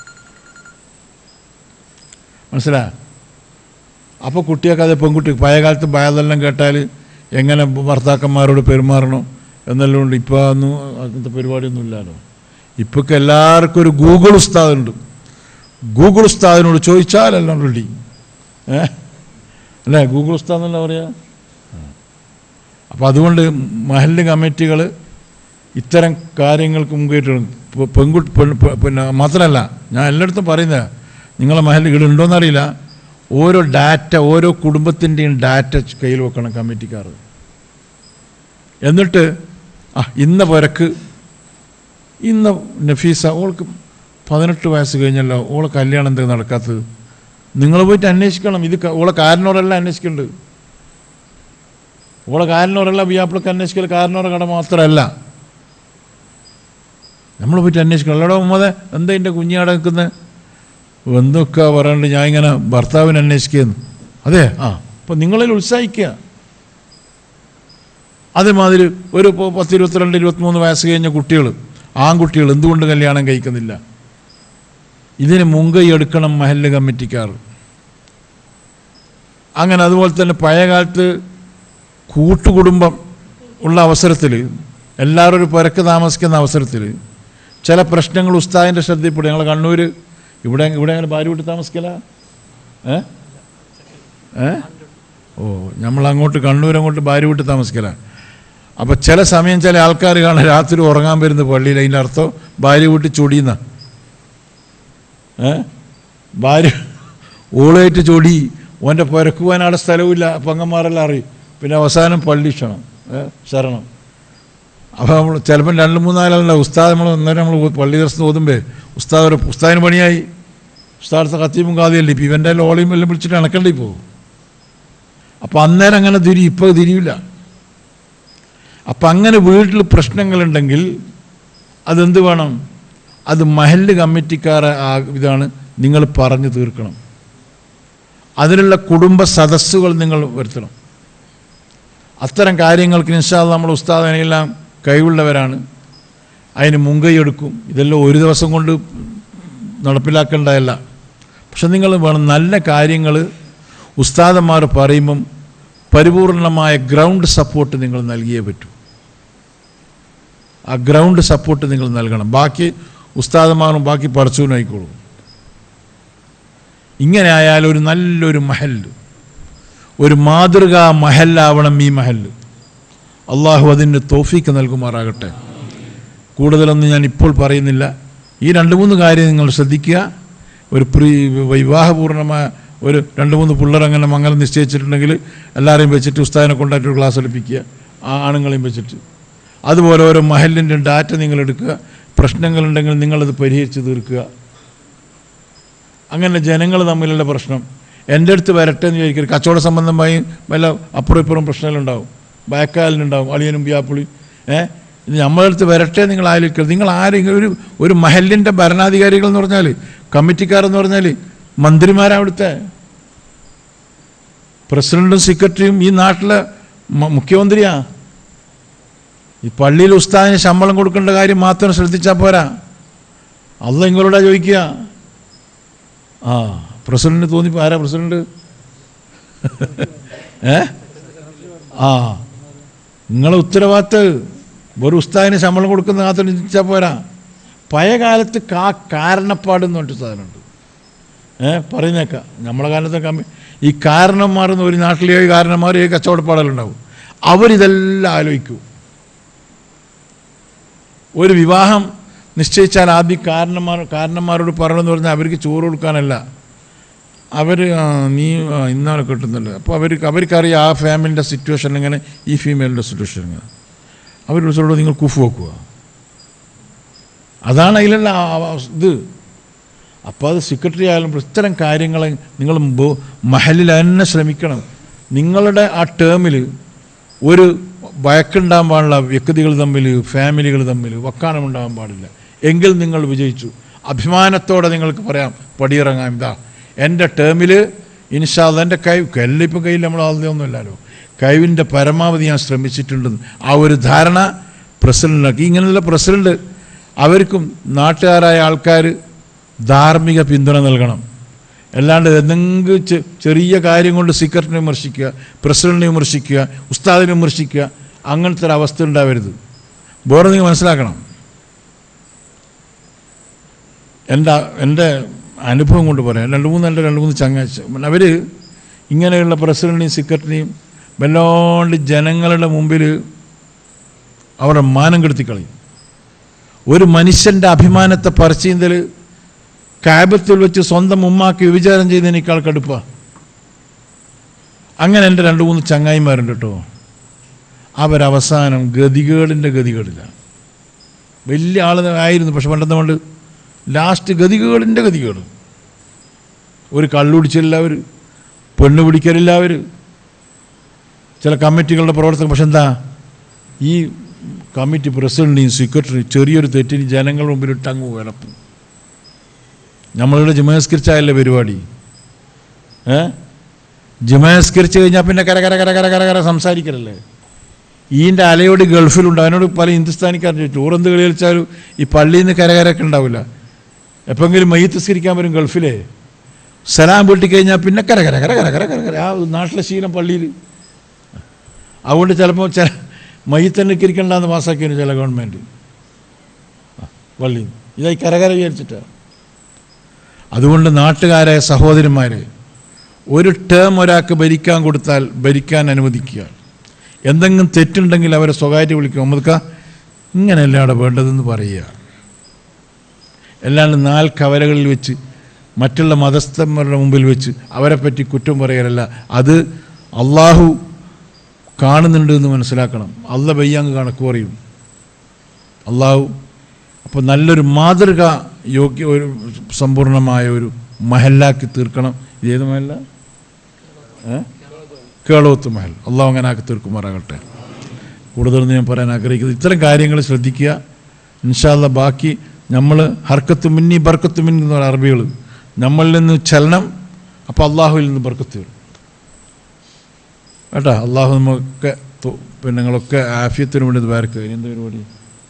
മനസ്സിലാ അപ്പോൾ കുട്ടിയൊക്കെ അത് പെൺകുട്ടി പഴയ കാലത്ത് ഭയതെല്ലാം കേട്ടാൽ എങ്ങനെ ഭർത്താക്കന്മാരോട് പെരുമാറണം എന്നെല്ലാം ഉണ്ട് ഇപ്പോൾ ഒന്നും അങ്ങനത്തെ പരിപാടിയൊന്നും ഇല്ലല്ലോ ഇപ്പൊക്കെ എല്ലാവർക്കും ഒരു ഗൂഗിൾ ഉസ്താദുണ്ട് ഗൂഗിൾ ഉസ്താദിനോട് ചോദിച്ചാൽ എല്ലാം റെഡി ഏ അല്ലേ ഗൂഗിൾ ഉസ്താദ് എന്നല്ല പറയാ അപ്പോൾ അതുകൊണ്ട് മഹല്ല് കമ്മിറ്റികൾ ഇത്തരം കാര്യങ്ങൾക്ക് മുൻകൈയിട്ട് പെൺകുട്ടി പെൺ പെ- പിന്നെ മാത്രമല്ല ഞാൻ എല്ലായിടത്തും പറയുന്നത് നിങ്ങളെ മഹല്ല് ഇവിടെ ഉണ്ടോയെന്നറിയില്ല ഓരോ ഡാറ്റ ഓരോ കുടുംബത്തിൻ്റെയും ഡാറ്റ കയ്യിൽ വെക്കണം കമ്മിറ്റിക്കാർ എന്നിട്ട് ആ ഇന്ന പുരക്ക് ഇന്ന നഫീസ ഓൾക്ക് പതിനെട്ട് വയസ്സ് കഴിഞ്ഞല്ലോ ഓളെ കല്യാണം എന്താ നടക്കാത്തത് നിങ്ങൾ പോയിട്ട് അന്വേഷിക്കണം ഇത് ക- ഓളെ കാരനോരല്ല അന്വേഷിക്കേണ്ടത് ഓളെ കാരനോരല്ല ബിയാപ്പിളക്ക് അന്വേഷിക്കൽ കാരനോര കട മാത്രമല്ല നമ്മൾ പോയിട്ട് അന്വേഷിക്കണം അല്ലടോ ഉമ്മതെ എന്താ എൻ്റെ കുഞ്ഞാടെ നിൽക്കുന്നത് എന്തൊക്കെ പറയാണ്ട് ഞാൻ ഇങ്ങനെ ഭർത്താവിനെ അന്വേഷിക്കുന്നു അതെ ആ അപ്പം നിങ്ങളിൽ ഉത്സാഹിക്കുക അതേമാതിരി ഒരു ഇപ്പോൾ പത്ത് ഇരുപത്തിരണ്ട് ഇരുപത്തിമൂന്ന് വയസ്സ് കഴിഞ്ഞ കുട്ടികൾ ആൺകുട്ടികൾ എന്തുകൊണ്ട് കല്യാണം കഴിക്കുന്നില്ല ഇതിന് മുൻകൈ എടുക്കണം മഹല്ല് കമ്മിറ്റിക്കാർ അങ്ങനെ അതുപോലെ തന്നെ പഴയ കാലത്ത് കൂട്ടുകുടുംബം ഉള്ള അവസരത്തിൽ എല്ലാവരും ഒരു പുരക്ക് താമസിക്കുന്ന അവസരത്തിൽ ചില പ്രശ്നങ്ങൾ ഉസ്താദിൻ്റെ ശ്രദ്ധയിൽപ്പെടും ഞങ്ങൾ കണ്ണൂർ ഇവിടെ ഇവിടെ അങ്ങനെ ഭാര്യ വീട്ടിൽ താമസിക്കല ഏ ഏ ഓ നമ്മൾ അങ്ങോട്ട് കണ്ണൂർ അങ്ങോട്ട് ഭാര്യ വീട്ടിൽ താമസിക്കല അപ്പോൾ ചില സമയം ചില ആൾക്കാർ കാണാൻ രാത്രി ഉറങ്ങാൻ വരുന്ന പള്ളിയിൽ അതിൻ്റെ അർത്ഥം ഭാര്യ വീട്ടിൽ ചൊടിയുന്ന ഏ ഭാര്യ ഓളായിട്ട് ചൊടി ഓൻ്റെ പുരക്കുവാൻ അവിടെ സ്ഥലവുമില്ല പങ്ങന്മാരെല്ലാം അറിയും പിന്നെ അവസാനം പള്ളി ക്ഷണം ഏ ശരണം അപ്പോൾ നമ്മൾ ചിലപ്പം രണ്ട് മൂന്നാലല്ല ഉസ്താദ് നമ്മൾ അന്നേരം നമ്മൾ പള്ളി ദിവസം ഓതുമ്പേ ഉസ്താദ് ഒരു ഉസ്താദിന് പണിയായി ഉസ്താദത്തെ കത്തീമും കാതിയല്ലേ ഇപ്പം ഇവൻ്റെ ലോളിയും എല്ലാം വിളിച്ചിട്ട് ഇണക്കണ്ടേ പോകും അപ്പോൾ അന്നേരം അങ്ങനെ തിരി ഇപ്പോൾ തിരിയില്ല അപ്പം അങ്ങനെ വീട്ടിൽ പ്രശ്നങ്ങളുണ്ടെങ്കിൽ അതെന്ത് വേണം അത് മഹല്ല് കമ്മിറ്റിക്കാരെ ആ ഇതാണ് നിങ്ങൾ പറഞ്ഞു തീർക്കണം അതിനുള്ള കുടുംബ സദസ്സുകൾ നിങ്ങൾ വരുത്തണം അത്തരം കാര്യങ്ങൾക്ക് നിശാദ് നമ്മൾ ഉസ്താദിനെല്ലാം കഴിവുള്ളവരാണ് അതിന് മുൻകൈ എടുക്കും ഇതെല്ലാം ഒരു ദിവസം കൊണ്ട് നടപ്പിലാക്കേണ്ടതല്ല പക്ഷെ നിങ്ങൾ വേണം നല്ല കാര്യങ്ങൾ ഉസ്താദന്മാർ പറയുമ്പം പരിപൂർണമായ ഗ്രൗണ്ട് സപ്പോർട്ട് നിങ്ങൾ നൽകിയേ പറ്റൂ ആ ഗ്രൗണ്ട് സപ്പോർട്ട് നിങ്ങൾ നൽകണം ബാക്കി ഉസ്താദന്മാരും ബാക്കി പഠിച്ചവനും ആയിക്കോളും ഇങ്ങനെ ആയാൽ ഒരു നല്ലൊരു മഹല്ല് ഒരു മാതൃകാ മഹല്ലാവണം ഈ മഹല്ല് അള്ളാഹു അതിന് തോഫീക്ക് നൽകുമാറാകട്ടെ കൂടുതലൊന്നും ഞാൻ ഇപ്പോൾ പറയുന്നില്ല ഈ രണ്ട് മൂന്ന് കാര്യം നിങ്ങൾ ശ്രദ്ധിക്കുക ഒരു പ്രീ വിവാഹപൂർണമായ ഒരു രണ്ട് മൂന്ന് പിള്ളേർ അങ്ങനെ മംഗലം നിശ്ചയിച്ചിട്ടുണ്ടെങ്കിൽ എല്ലാവരെയും വെച്ചിട്ട് ഉസ്താദിനെ കൊണ്ടായിട്ട് ഒരു ക്ലാസ് പഠിപ്പിക്കുക ആ ആണുങ്ങളെയും വെച്ചിട്ട് അതുപോലെ ഓരോ മഹലിൻ്റെ ഡാറ്റ നിങ്ങൾ എടുക്കുക പ്രശ്നങ്ങളുണ്ടെങ്കിൽ നിങ്ങളത് പരിഹരിച്ച് തീർക്കുക അങ്ങനെ ജനങ്ങൾ തമ്മിലുള്ള പ്രശ്നം എൻ്റെ അടുത്ത് വരട്ടെ എന്ന് ചോദിക്കരുത് കച്ചവട സംബന്ധമായി വല്ല അപ്പുറം ഇപ്പുറം പ്രശ്നങ്ങളുണ്ടാവും ബയക്കാലിനുണ്ടാവും അളിയനും വ്യാപ്പുളി ഏ ഇത് നമ്മളെ അടുത്ത് വരട്ടെ നിങ്ങൾ ആലോചിക്കരുത് നിങ്ങൾ ആരെങ്കിലും ഒരു ഒരു മഹലിൻ്റെ ഭരണാധികാരികൾ എന്ന് പറഞ്ഞാൽ കമ്മിറ്റിക്കാരെന്ന് പറഞ്ഞാൽ മന്ത്രിമാരാ അവിടുത്തെ പ്രസിഡന്റും സെക്രട്ടറിയും ഈ നാട്ടിലെ മ- മുഖ്യമന്ത്രിയാ ഈ പള്ളിയിൽ ഉസ്താദിന് ശമ്പളം കൊടുക്കേണ്ട കാര്യം മാത്രം ശ്രദ്ധിച്ചാൽ പോരാ അല്ല നിങ്ങളോടാ ചോദിക്കുക ആ പ്രസിഡന്റ് തോന്നിപ്പോ ആരാ പ്രസിഡന്റ് ഏ ആ നിങ്ങളെ ഉത്തരവാദിത്തം ഒരു ഉസ്താദിന് ശമ്പളം കൊടുക്കുന്ന മാത്രം ചിന്തിച്ചാൽ പോരാ പഴയ കാലത്ത് കാ കാരണപ്പാട് എന്ന് പറഞ്ഞിട്ട് സാധനമുണ്ട് ഏ പറയുന്നേക്കാം നമ്മളെ കാലത്തെ കമ്മി ഈ കാരണന്മാർ എന്ന് ഒരു നാട്ടിലെ കാരണന്മാർ ഈ കച്ചവടപ്പാടലുണ്ടാവും അവരിതെല്ലാം ആലോചിക്കും ഒരു വിവാഹം നിശ്ചയിച്ചാൽ ആദ്യം കാരണന്മാർ കാരണന്മാരോട് പറയണമെന്ന് പറഞ്ഞാൽ അവർക്ക് ചോറ് കൊടുക്കാനല്ല അവർ നീ ആ, ഇന്നാളെ കിട്ടുന്നുണ്ട് അപ്പോൾ അവർക്ക് അവർക്കറിയാം ആ ഫാമിലിൻ്റെ സിറ്റുവേഷൻ എങ്ങനെ ഈ ഫീമെയിലിൻ്റെ സിറ്റുവേഷൻ എങ്ങനെ അവർ വിളിച്ചോളൂ നിങ്ങൾ കുഫ് വെക്കുക അതാണ് അതിലുള്ള ആ- ആ ഇത് അപ്പോൾ അത് സെക്രട്ടറി ആയാലും ഇത്തരം കാര്യങ്ങൾ നിങ്ങൾ ബോ- മഹലിൽ തന്നെ ശ്രമിക്കണം നിങ്ങളുടെ ആ ടേമിൽ ഒരു വഴക്കുണ്ടാകാൻ പാടില്ല വ്യക്തികൾ തമ്മിൽ ഫാമിലികൾ തമ്മിൽ വക്കാനം ഉണ്ടാകാൻ പാടില്ല എങ്കിൽ നിങ്ങൾ വിജയിച്ചു അഭിമാനത്തോടെ നിങ്ങൾക്ക് പറയാം പടിയിറങ്ങാം ഇതാ എൻ്റെ ടേമിൽ ഇൻഷാല്ല എൻ്റെ കൈ കല്ലിപ്പം കയ്യിൽ നമ്മൾ ആളുതൊന്നുമില്ലല്ലോ കഴിവിൻ്റെ പരമാവധി ഞാൻ ശ്രമിച്ചിട്ടുണ്ടെന്ന് ആ ഒരു ധാരണ പ്രസിഡന്റിനാക്കി ഇങ്ങനെയുള്ള പ്രസിഡന്റ് അവർക്കും നാട്ടുകാരായ ആൾക്കാർ ധാർമ്മിക പിന്തുണ നൽകണം അല്ലാണ്ട് എന്തെങ്കിലും ചെ- ചെറിയ കാര്യം കൊണ്ട് സീക്രട്ടിനെ വിമർശിക്കുക പ്രസിഡന്റിനെ വിമർശിക്കുക ഉസ്താദിനെ വിമർശിക്കുക അങ്ങനത്തെ ഒരു അവസ്ഥ ഉണ്ടാവരുത് വേറെ നിങ്ങൾ മനസ്സിലാക്കണം എൻ്റെ എൻ്റെ അനുഭവം കൊണ്ട് പറയാം രണ്ട് മൂന്ന് എൻ്റെ രണ്ട് മൂന്ന് ചങ്ങാഴ്ച അവർ ഇങ്ങനെയുള്ള പ്രസിഡന്റിനെയും സെക്രട്ടറിനെയും വല്ലാണ്ട് ജനങ്ങളുടെ മുമ്പിൽ അവരുടെ മാനം കെടുത്തി കളയും ഒരു മനുഷ്യൻ്റെ അഭിമാനത്തെ പറിച്ചീന്തൽ കാബത്തിൽ വെച്ച് സ്വന്തം ഉമ്മാക്ക് വിചാരം ചെയ്തതിനേക്കാൾ കടുപ്പ അങ്ങനെ എൻ്റെ രണ്ട് മൂന്ന് ചങ്ങായിമാരുണ്ട് കേട്ടോ അവരവസാനം ഗതികേടിൻ്റെ ഗതികേടിലാണ് വലിയ ആൾ ആയിരുന്നു പക്ഷെ പണ്ടെന്ന് കൊണ്ട് ലാസ്റ്റ് ഗതികേടിൻ്റെ ഗതികേട് ഒരു കള്ളുപിടിച്ചില്ല അവർ പെണ്ണ് പിടിക്കലില്ല അവർ ചില കമ്മിറ്റികളുടെ പ്രവർത്തകർ പക്ഷെ എന്താ ഈ കമ്മിറ്റി പ്രസിഡന്റിനെയും സെക്രട്ടറിയും ചെറിയൊരു തെറ്റിന് ജനങ്ങളുടെ മുമ്പിൽ ഇട്ടങ്ങ് വിളപ്പും നമ്മളിവിടെ ജുമസ്കരിച്ചായല്ലേ പരിപാടി ഏ ജുമസ്കരിച്ച് കഴിഞ്ഞാൽ പിന്നെ കര കര കര കര കര കര സംസാരിക്കലല്ലേ ഈൻ്റെ അലയോട് ഗൾഫിലുണ്ട് അവനോട് പല ഹിന്ദുസ്ഥാനിക്കാരൻ ചോദിച്ചു ഓറെന്ത് കളി കളിച്ചാലും ഈ പള്ളിയിൽ നിന്ന് കരകരൊക്കെ ഉണ്ടാവില്ല എപ്പെങ്കിലും മയ്യത്തസ്കരിക്കാൻ വരും ഗൾഫിലെ സലാം പൊട്ടിക്കഴിഞ്ഞാൽ പിന്നെ കര കര കര കര കര കര കര ആ നാട്ടിലെ ശീലം പള്ളിയിൽ അതുകൊണ്ട് ചിലപ്പോൾ ചില മയ്യത്തന്നെ ഇരിക്കണ്ടെന്ന് പാസ്സാക്കിയാണ് ചില ഗവൺമെൻറ് പള്ളിയിൽ ഇതായി കരകര വിചാരിച്ചിട്ടാണ് അതുകൊണ്ട് നാട്ടുകാരായ സഹോദരന്മാരെ ഒരു ടേം ഒരാൾക്ക് ഭരിക്കാൻ കൊടുത്താൽ ഭരിക്കാൻ അനുവദിക്കുക എന്തെങ്കിലും തെറ്റുണ്ടെങ്കിൽ അവരെ സ്വകാര്യ വിളിക്കുക നമുക്ക് ഇങ്ങനെയല്ല അവിടെ വേണ്ടതെന്ന് പറയുക അല്ലാണ്ട് നാല് കവലകളിൽ വെച്ച് മറ്റുള്ള മതസ്ഥന്മാരുടെ മുമ്പിൽ വെച്ച് അവരെപ്പറ്റി കുറ്റം പറയലല്ല അത് അള്ളാഹു കാണുന്നുണ്ട് എന്ന് മനസ്സിലാക്കണം അല്ല ബയ്യാങ് കണക്ക് പറയും അള്ളാഹു അപ്പോൾ നല്ലൊരു മാതൃക യോഗ്യ ഒരു സമ്പൂർണമായ ഒരു മഹല്ലാക്കി തീർക്കണം ഇതേത് മഹല്ല ഏ കേളോത്ത് മഹൽ അള്ളാഹു അങ്ങനെ ആക്കി തീർക്കുമാറാകട്ടെ കൂടുതലൊന്നും ഞാൻ പറയാൻ ആഗ്രഹിക്കുന്നത് ഇത്തരം കാര്യങ്ങൾ ശ്രദ്ധിക്കുക ഇൻഷാല്ല ബാക്കി നമ്മൾ ഹർക്കത്ത് മിന്നി ബർക്കത്ത് മിന്നി എന്ന് പറയുന്ന അറബികൾ നമ്മളിൽ നിന്ന് ചലനം അപ്പോൾ അള്ളാഹുവിൽ നിന്ന് ബർക്കത്ത് വരും കേട്ടോ അള്ളാഹു നമുക്ക് തു- പിന്നെ നിങ്ങളൊക്കെ ആഫിയത്തിന് വേണ്ടി ദ്വാരക്കുക ഇനി എന്താ പരിപാടി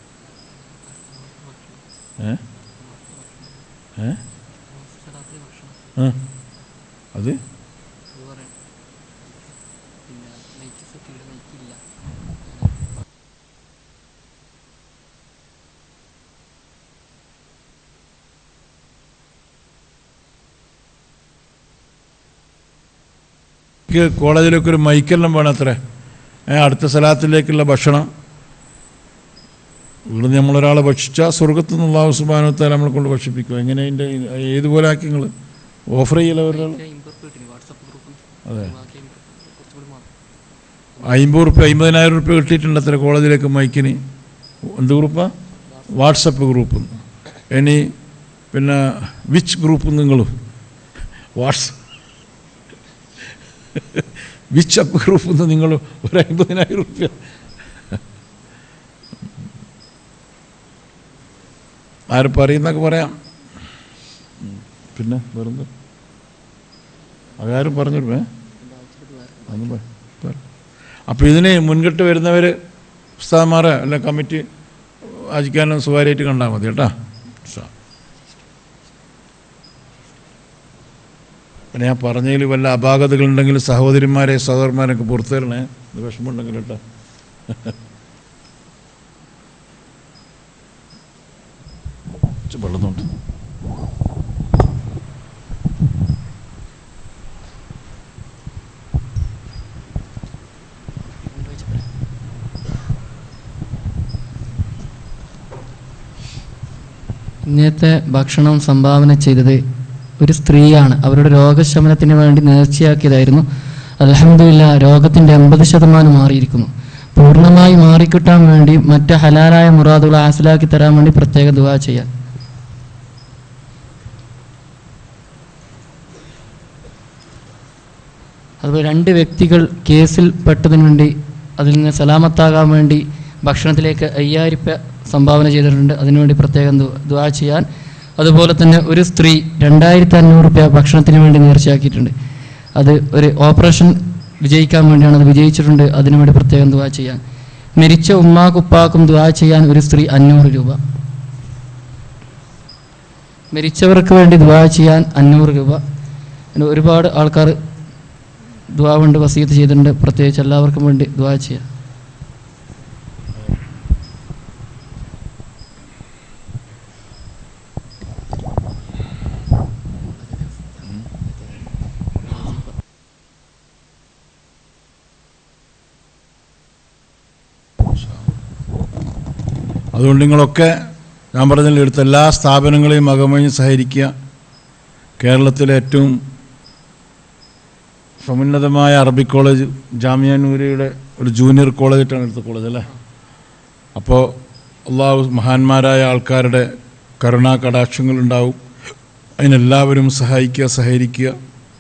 ഏ ഏ രാത്രി ഭക്ഷണം ആ. അത് അത് പറയണം പിന്നെ നൈറ്റ് സെറ്റിയുടെ നൈറ്റ് ഇല്ല എനിക്ക് കോളേജിലൊക്കെ ഒരു മൈക്കെല്ലാം വേണം അത്രേ ഏ, അടുത്ത സ്ഥലത്തിലേക്കുള്ള ഭക്ഷണം ഇവിടുന്ന് നമ്മളൊരാളെ ഭക്ഷിച്ചാൽ സ്വർഗത്തു നിന്ന് അള്ളാഹു സുബാനത്താൽ നമ്മളെ കൊണ്ട് ഭക്ഷിപ്പിക്കും എങ്ങനെ അതിൻ്റെ ഏതുപോലെ ആക്കി നിങ്ങൾ ഓഫർ ചെയ്യല ഒരാൾ ഇമ്പർ കിട്ടി വാട്സപ്പ് ഗ്രൂപ്പ് അതെ ബാക്കി കുറച്ചുകൂടി മാത്രം അമ്പത് റുപ്യ അമ്പതിനായിരം റുപ്യ കിട്ടിയിട്ടുണ്ട് അത്ര കോളേജിലേക്ക് മൈക്കിന് എന്ത് ഗ്രൂപ്പാ വാട്സപ്പ് ഗ്രൂപ്പ് ഇനി പിന്നെ വിച്ച് ഗ്രൂപ്പ് നിങ്ങളും വാട്സ് വിച്ച് അപ്പ് ഗ്രൂപ്പ് നിങ്ങൾ ഒരു അമ്പതിനായിരം റുപ്യ ആരും പറയുന്നൊക്കെ പറയാം ഉം. പിന്നെ വേറെന്ത് അതാരും പറഞ്ഞിരുമേ അതൊന്നും പറ- പറ. അപ്പോൾ ഇതിന് മുൻകിട്ട് വരുന്നവർ ഉസ്താദ്മാരെ അല്ല കമ്മിറ്റി ആചിക്കാനും സുകാര്യമായിട്ട് കണ്ടാൽ മതി കേട്ടോ ഉസ്താ. പിന്നെ ഞാൻ പറഞ്ഞതിൽ വല്ല അപാകതകളുണ്ടെങ്കിൽ സഹോദരിമാരെ സഹോദരന്മാരൊക്കെ പുറത്തു തരണേ ഇത് വിഷമമുണ്ടെങ്കിൽ കേട്ടോ ഇച്ചിരി വെള്ളം തൊണ്ട് ഇന്നത്തെ ഭക്ഷണം സംഭാവന ചെയ്തത് ഒരു സ്ത്രീയാണ് അവരുടെ രോഗശമനത്തിന് വേണ്ടി നേർച്ചയാക്കിയതായിരുന്നു അലഹമില്ല രോഗത്തിൻ്റെ എൺപത് ശതമാനം മാറിയിരിക്കുന്നു പൂർണ്ണമായി മാറിക്കിട്ടാൻ വേണ്ടി മറ്റ് ഹലാലായ മുറാദുകൾ ഹാസിലാക്കി തരാൻ വേണ്ടി പ്രത്യേക ദുവാ ചെയ്യാം അതുപോലെ രണ്ട് വ്യക്തികൾ കേസിൽ പെട്ടതിന് വേണ്ടി അതിൽ നിന്ന് സലാമത്താകാൻ വേണ്ടി ഭക്ഷണത്തിലേക്ക് അയ്യായിരം രൂപ സംഭാവന ചെയ്തിട്ടുണ്ട് അതിനുവേണ്ടി പ്രത്യേകം ദു- ദുആ ചെയ്യാൻ അതുപോലെ തന്നെ ഒരു സ്ത്രീ രണ്ടായിരത്തി അഞ്ഞൂറ് രൂപ ഭക്ഷണത്തിന് വേണ്ടി നേർച്ചയാക്കിയിട്ടുണ്ട് അത് ഒരു ഓപ്പറേഷൻ വിജയിക്കാൻ വേണ്ടിയാണ് അത് വിജയിച്ചിട്ടുണ്ട് അതിനുവേണ്ടി പ്രത്യേകം ദുആ ചെയ്യാൻ മരിച്ച ഉമ്മാക്കുപ്പാക്കും ദുആ ചെയ്യാൻ ഒരു സ്ത്രീ അഞ്ഞൂറ് രൂപ മരിച്ചവർക്ക് വേണ്ടി ദുആ ചെയ്യാൻ അഞ്ഞൂറ് രൂപ പിന്നെ ഒരുപാട് ആൾക്കാർ ദുആ കൊണ്ട് വസീത്ത് ചെയ്തിട്ടുണ്ട് പ്രത്യേകിച്ച് എല്ലാവർക്കും വേണ്ടി ദുആ ചെയ്യാം അതുകൊണ്ട് നിങ്ങളൊക്കെ ഞാൻ പറഞ്ഞതിൽ എടുത്ത എല്ലാ സ്ഥാപനങ്ങളെയും അകമഴിഞ്ഞ് സഹകരിക്കുക കേരളത്തിലെ ഏറ്റവും സമുന്നതമായ അറബി കോളേജ് ജാമിയ നൂരയുടെ ഒരു ജൂനിയർ കോളേജായിട്ടാണ് എടുത്ത കോളേജ് അല്ലേ അപ്പോൾ അള്ളാഹു മഹാന്മാരായ ആൾക്കാരുടെ കരുണാ കടാക്ഷങ്ങളുണ്ടാവും അതിനെല്ലാവരും സഹായിക്കുക സഹകരിക്കുക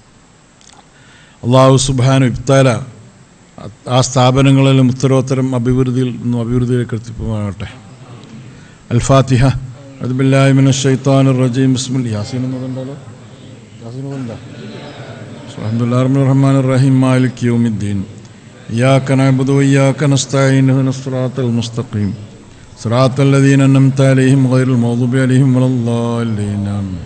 അള്ളാഹു സുബാനു ഇഫ്താല ആ സ്ഥാപനങ്ങളിലും ഉത്തരോത്തരം അഭിവൃദ്ധിയിൽ നിന്നും അഭിവൃദ്ധിയിലേക്ക് എത്തിപ്പോകട്ടെ അൽഫാത്തിഹ അതുബില്ലാഹിമിൻ ഷൈത്താൻ റജീം ബിസ്മിൽ യാസീൻ എന്നതുണ്ടല്ലോ യാസീൻ ഉണ്ടോ الحمد لله رب الرحمن الرحيم مالك يوم الدين إياك نعبد وإياك نستعين اهدنا الصراط المستقيم صراط الذين أنعمت عليهم غير المغضوب عليهم ولا الضالين آمين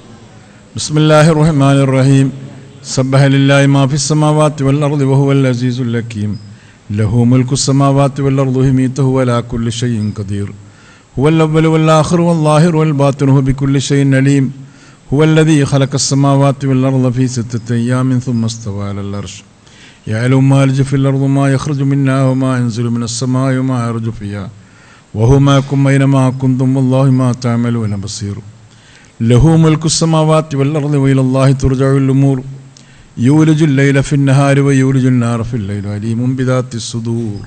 بسم الله الرحمن الرحيم سبح لله ما في السماوات والأرض وهو العزيز الحكيم له ملك السماوات والأرض يميته على كل شيء قدير هو الأول والآخر والظاهر والباطن هو بكل شيء عليم هو الذي خلق السماوات والأرض في ستة أيام ثم استوى على العرش يعلم ما يلج في الأرض وما يخرج منها وما ينزل من السماء وما يرج فيها وهو معكم أينما كنتم والله ما تعملون بصير له ملك السماوات والأرض وإلى الله ترجع الأمور يولج الليل في النهار ويولج النار في الليل عليم بذات الصدور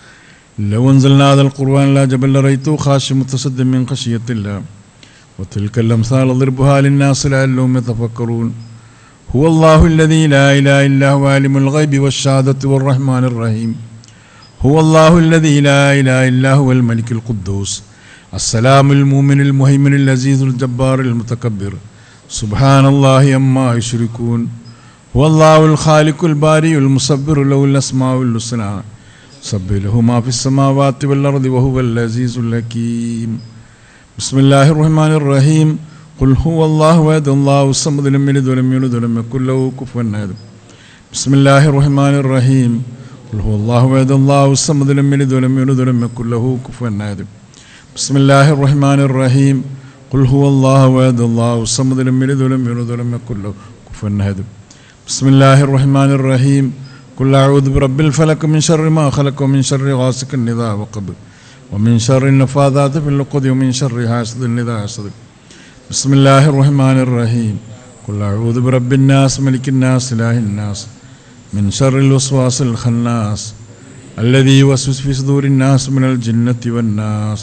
لو أنزلنا هذا القرآن لا جبل لرأيته خاشع متصدم من خشية الله وتلك الأمثال اضربها للناس لعلهم يتفكرون هو الله الذي لا إله إلا هو عالم الغيب والشهادة والرحمن الرحيم هو الله الذي لا إله إلا هو الملك القدوس السلام المؤمن المهيمن العزيز الجبار المتكبر سبحان الله أما يشركون هو الله الخالق الباري المصبر له الأسماء الحسنى سبح له ما في السماوات والأرض وهو العزيز الحكيم بسم الله الرحمن الرحيم قل هو الله وحد الله الصمد لم يلد ولم يولد ولم يكن له كفوا احد بسم الله الرحمن الرحيم قل هو الله وحد الله الصمد لم يلد ولم يولد ولم يكن له كفوا احد بسم الله الرحمن الرحيم قل هو الله وحد الله الصمد لم يلد ولم يولد ولم يكن له كفوا احد بسم الله الرحمن الرحيم قل اعوذ برب الفلق من شر ما خلق ومن شر غاسق اذا وقب ومن شر النفاذات في العقد ومن شر حاسد إذا حسد بسم الله الرحمن الرحيم قل أعوذ برب الناس ملك الناس إله الناس من شر الوسواس الخناس الذي يوسوس في صدور الناس من الجنة والناس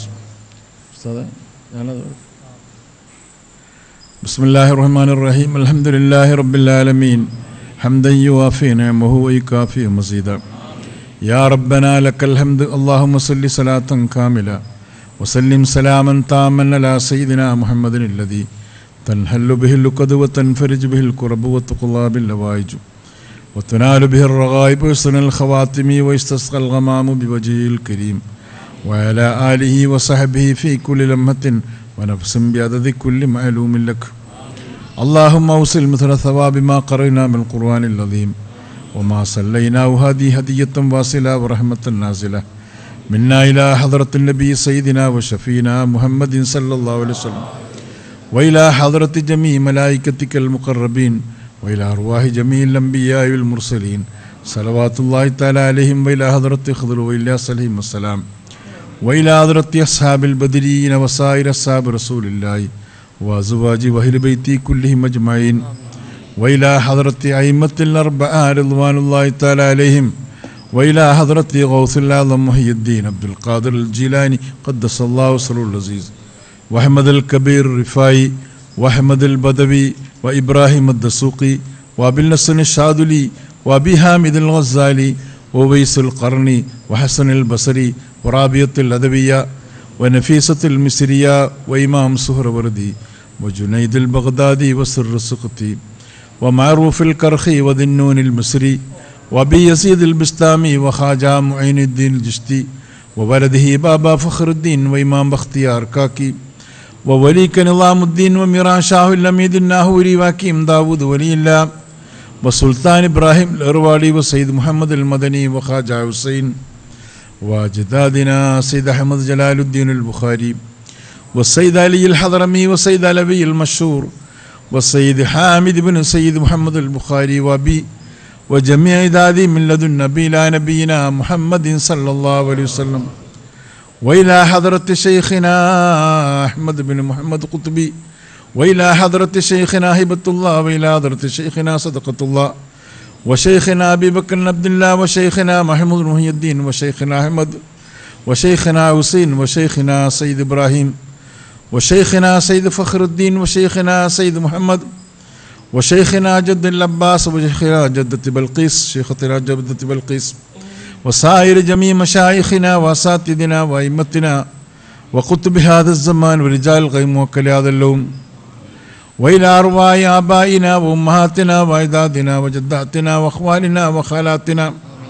بسم الله الرحمن الرحيم الحمد لله رب العالمين حمدا يوافي نعمه ويكافي مزيدا يا ربنا لك الحمد اللهم صل صلاة كاملة وسلم سلاما تاما على سيدنا محمد الذي تنحل به اللقد وتنفرج به الكرب وتقضى باللوائج وتنال به الرغائب ويصن الخواتم ويستسقى الغمام بوجهه الكريم وعلى آله وصحبه في كل لمحة ونفس بعدد كل معلوم لك اللهم اوصل مثل ثواب ما قرأنا من القرآن العظيم وما صليناه هذه هدية واصلة ورحمة نازلة منا إلى حضرة النبي سيدنا وشفينا محمد صلى الله عليه وسلم وإلى حضرة جميع ملائكتك المقربين وإلى أرواح جميع الأنبياء والمرسلين صلوات الله تعالى عليهم وإلى حضرة خضر وإلياس عليهم السلام وإلى حضرة أصحاب البدرين وسائر أصحاب رسول الله وأزواج وأهل بيتي كلهم أجمعين وإلى حضرة أئمة الأربعة رضوان الله تعالى عليهم وإلى حضرة غوث الأعظم محي الدين عبد القادر الجيلاني قدس الله سره العزيز وأحمد الكبير الرفاعي وأحمد البدوي وإبراهيم الدسوقي وأبي النصر الشاذلي وأبي حامد الغزالي وويس القرني وحسن البصري ورابية الأدبية ونفيسة المصرية وإمام سهروردي وجنيد البغدادي وسر السقطي ومعروف الكرخي وذي النون المصري وأبي يزيد البستامي وخاجة معين الدين الجشتي وولده بابا فخر الدين وإمام بختيار كاكي ووليك نظام الدين وميران شاه اللميد الناهوري وكيم داود ولي الله وسلطان إبراهيم الأروالي وسيد محمد المدني وخاجة حسين وجدادنا سيد أحمد جلال الدين البخاري والسيد علي الحضرمي والسيد علوي المشهور والسيد حامد بن سيد محمد البخاري وأبي وجميع عدادي من لدن نبي إلى نبينا محمد صلى الله عليه وسلم وإلى حضرة شيخنا أحمد بن محمد قطبي وإلى حضرة شيخنا هبة الله وإلى حضرة شيخنا صدقة الله وشيخنا أبي بكر بن عبد الله وشيخنا محمود محي الدين وشيخنا أحمد وشيخنا حسين وشيخنا سيد إبراهيم وشيخنا سيد فخر الدين وشيخنا سيد محمد وشيخنا جد العباس وشيخنا جدة بلقيس شيختنا جدة بلقيس وسائر جميع مشايخنا واساتذنا وائمتنا وقطب هذا الزمان ورجال الغيم وكل هذا اللوم وإلى أرواح آبائنا وأمهاتنا وأجدادنا وجداتنا وأخوالنا وخالاتنا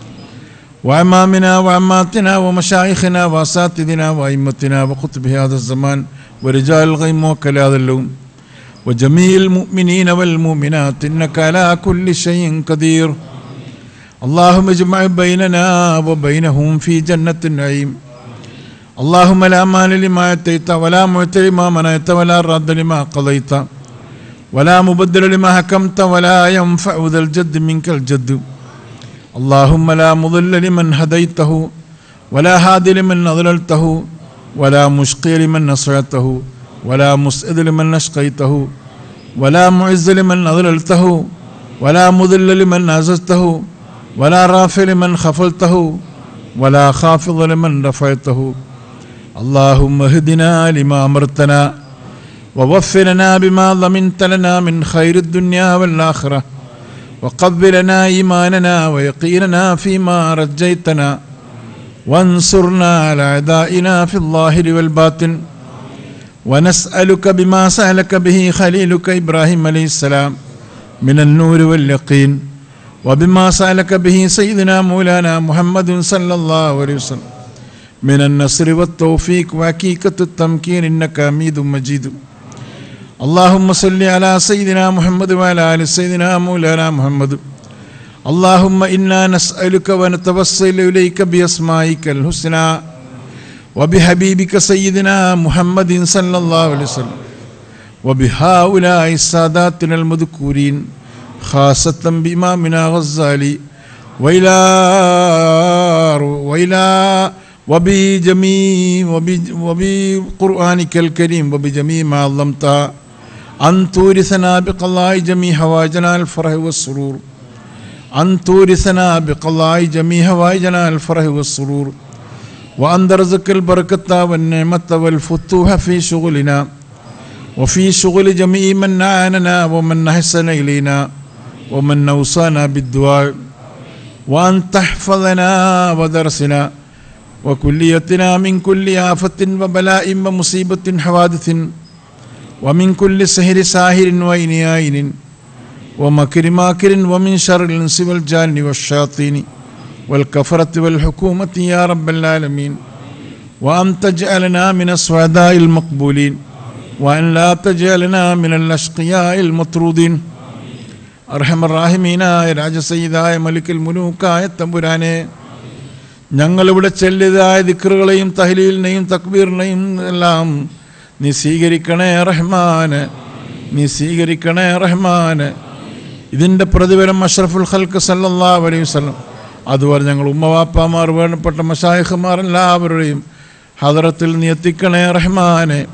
وعمامنا وعماتنا ومشايخنا وأساتذنا وأئمتنا وقطب هذا الزمان ورجال الغيم وكل هذا اللوم وجميع المؤمنين والمؤمنات إنك على كل شيء قدير اللهم اجمع بيننا وبينهم في جنة النعيم اللهم لا مانع لما أتيت ولا معطي لما منعت ولا راد لما قضيت ولا مبدل لما حكمت ولا ينفع ذا الجد منك الجد اللهم لا مضل لمن هديته ولا هادي لمن أضللته ولا مشقي لمن نصرته ولا مسعد لمن نشقيته ولا معز لمن أضللته ولا مذل لمن عززته ولا رافع لمن خفلته ولا خافض لمن رفعته اللهم اهدنا لما أمرتنا ووفرنا بما ضمنت لنا من خير الدنيا والآخرة وقبلنا إيماننا ويقيننا فيما رجيتنا وانصرنا على أعدائنا في الظاهر والباطن ونسألك بما سألك به خليلك إبراهيم عليه السلام من النور واليقين وبما سألك به سيدنا مولانا محمد صلى الله عليه وسلم من النصر والتوفيق وحقيقة التمكين إنك حميد مجيد اللهم صل على سيدنا محمد وعلى آل سيدنا مولانا محمد اللهم إنا نسألك ونتوسل إليك بأسمائك الحسنى وبحبيبك سيدنا محمد صلى الله عليه وسلم وبهؤلاء الساداتنا المذكورين خاصة بإمامنا غزالي وإلى وإلى وبجميع وب- وبقرآنك الكريم وبجميع ما علمتها أن تورثنا بقضاء جميع حوائجنا الفرح والسرور أن تورثنا بقضاء جميع حوائجنا الفرح والسرور وأن ترزق البركة والنعمة والفتوح في شغلنا وفي شغل جميع من أعاننا ومن أحسن إلينا ومن أوصانا بالدعاء وأن تحفظنا ودرسنا وكليتنا من كل آفة وبلاء ومصيبة حوادث ومن كل سهر ساهر وعين عين ومكر ماكر ومن شر الإنس والجان والشياطين والكفرة والحكومة يا رب العالمين وأن تجعلنا من السعداء المقبولين وأن لا تجعلنا من الأشقياء المطرودين അർഹമറാഹിമീനായ രാജസയ്യിദായ മലിക്കൽ മുനൂക്കായ തമ്പുരാനെ ഞങ്ങളിവിടെ ചെല്ലിയതായ ദിക്കറുകളെയും തഹലീലിനെയും തക്ബീറിനെയും എല്ലാം നീ സ്വീകരിക്കണേ റഹ്മാന് നീ സ്വീകരിക്കണേ റഹ്മാന് ഇതിൻ്റെ പ്രതിഫലം അഷ്റഫുൽ ഖൽക്ക് സല്ലല്ലാ അലൈഹി വസല്ലം അതുപോലെ ഞങ്ങൾ ഉമ്മവാപ്പാമാർ വേണ്ടപ്പെട്ട മഷായിഖുമാർ എല്ലാവരുടെയും ഹദറത്തിൽ നീ എത്തിക്കണേ റഹ്മാനെ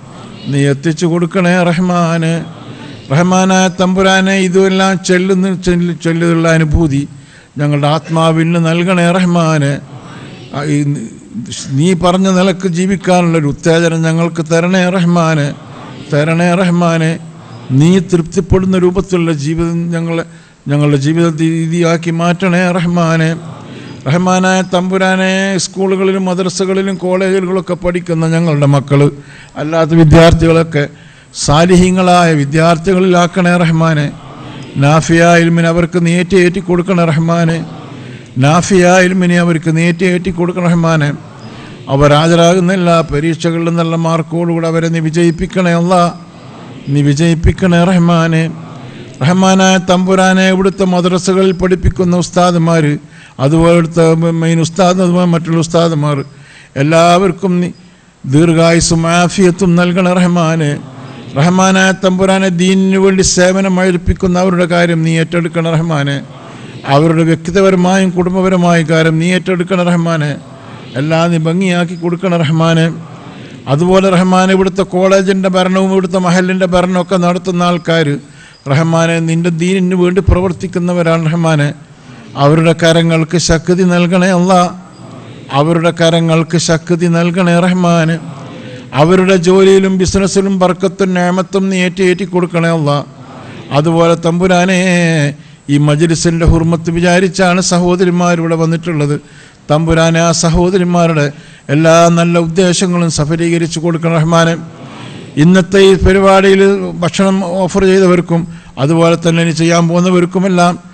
നീ എത്തിച്ചു കൊടുക്കണേ റഹ്മാന് റഹ്മാനായ തമ്പുരാനെ ഇതുമെല്ലാം ചെല്ലുന്ന ചെല്ലു ചെല്ലുള്ള അനുഭൂതി ഞങ്ങളുടെ ആത്മാവിന് നൽകണേ റഹ്മാന് ആ, ഈ നീ പറഞ്ഞ നിലക്ക് ജീവിക്കാനുള്ളൊരു ഉത്തേജനം ഞങ്ങൾക്ക് തരണേ റഹ്മാന് തരണേ റഹ്മാനെ നീ തൃപ്തിപ്പെടുന്ന രൂപത്തിലുള്ള ജീവിതം ഞങ്ങളെ ഞങ്ങളുടെ ജീവിത രീതിയാക്കി മാറ്റണേ റഹ്മാനെ റഹ്മാനായ തമ്പുരാനെ സ്കൂളുകളിലും മദ്രസകളിലും കോളേജുകളിലൊക്കെ പഠിക്കുന്ന ഞങ്ങളുടെ മക്കൾ അല്ലാത്ത വിദ്യാർത്ഥികളൊക്കെ സാലിഹ്യങ്ങളായ വിദ്യാർത്ഥികളിലാക്കണേ റഹ്മാനെ നാഫിയ ഇൽമിന് അവർക്ക് നീറ്റി ഏറ്റി കൊടുക്കണേ റഹ്മാനെ നാഫിയ ഇൽമിനെ അവർക്ക് നീറ്റി ഏറ്റി കൊടുക്കണ റഹ്മാനെ അവർ ഹാജരാകുന്ന എല്ലാ പരീക്ഷകളിലും നല്ല മാർക്കോടുകൂടെ അവരെ നീ വിജയിപ്പിക്കണേ അല്ല നീ വിജയിപ്പിക്കണേ റഹ്മാനെ റഹ്മാനായ തമ്പുരാനെ ഇവിടുത്തെ മദ്രസകളിൽ പഠിപ്പിക്കുന്ന ഉസ്താദുമാർ അതുപോലത്തെ മെയിൻ ഉസ്താദ് അതുപോലെ മറ്റുള്ള ഉസ്താദുമാർ എല്ലാവർക്കും നീ ദീർഘായുസും ആഫിയത്തും നൽകണ റഹ്മാനെ റഹ്മാനായ തമ്പുരാനെ ദീനിനു വേണ്ടി സേവനം അഴിപ്പിക്കുന്ന അവരുടെ കാര്യം നീ ഏറ്റെടുക്കണ റഹ്മാനെ അവരുടെ വ്യക്തിപരമായും കുടുംബപരമായും കാര്യം നീ ഏറ്റെടുക്കണ റഹ്മാനെ എല്ലാം നീ ഭംഗിയാക്കി കൊടുക്കണ റഹ്മാനെ അതുപോലെ റഹ്മാൻ ഇവിടുത്തെ കോളേജിൻ്റെ ഭരണവും ഇവിടുത്തെ മഹലിൻ്റെ ഭരണമൊക്കെ നടത്തുന്ന ആൾക്കാർ റഹ്മാനെ നിന്റെ ദീനിന് വേണ്ടി പ്രവർത്തിക്കുന്നവരാണ് റഹ്മാനെ അവരുടെ കരങ്ങൾക്ക് ശക്തി നൽകണേ അല്ല അവരുടെ കരങ്ങൾക്ക് ശക്തി നൽകണേ റഹ്മാന് അവരുടെ ജോലിയിലും ബിസിനസ്സിലും ബർക്കത്തും നേമത്തും നീ ഏറ്റി ഏറ്റി കൊടുക്കണേ അല്ല അതുപോലെ തമ്പുരാനെ ഈ മജ്ലിസിൻ്റെ ഹുർമത്ത് വിചാരിച്ചാണ് സഹോദരിമാരിവിടെ വന്നിട്ടുള്ളത് തമ്പുരാനെ ആ സഹോദരിമാരുടെ എല്ലാ നല്ല ഉദ്ദേശങ്ങളും സഫലീകരിച്ചു കൊടുക്കണം റഹ്മാനെ ഇന്നത്തെ ഈ പരിപാടിയിൽ ഭക്ഷണം ഓഫർ ചെയ്തവർക്കും അതുപോലെ തന്നെ ഇനി ചെയ്യാൻ പോകുന്നവർക്കുമെല്ലാം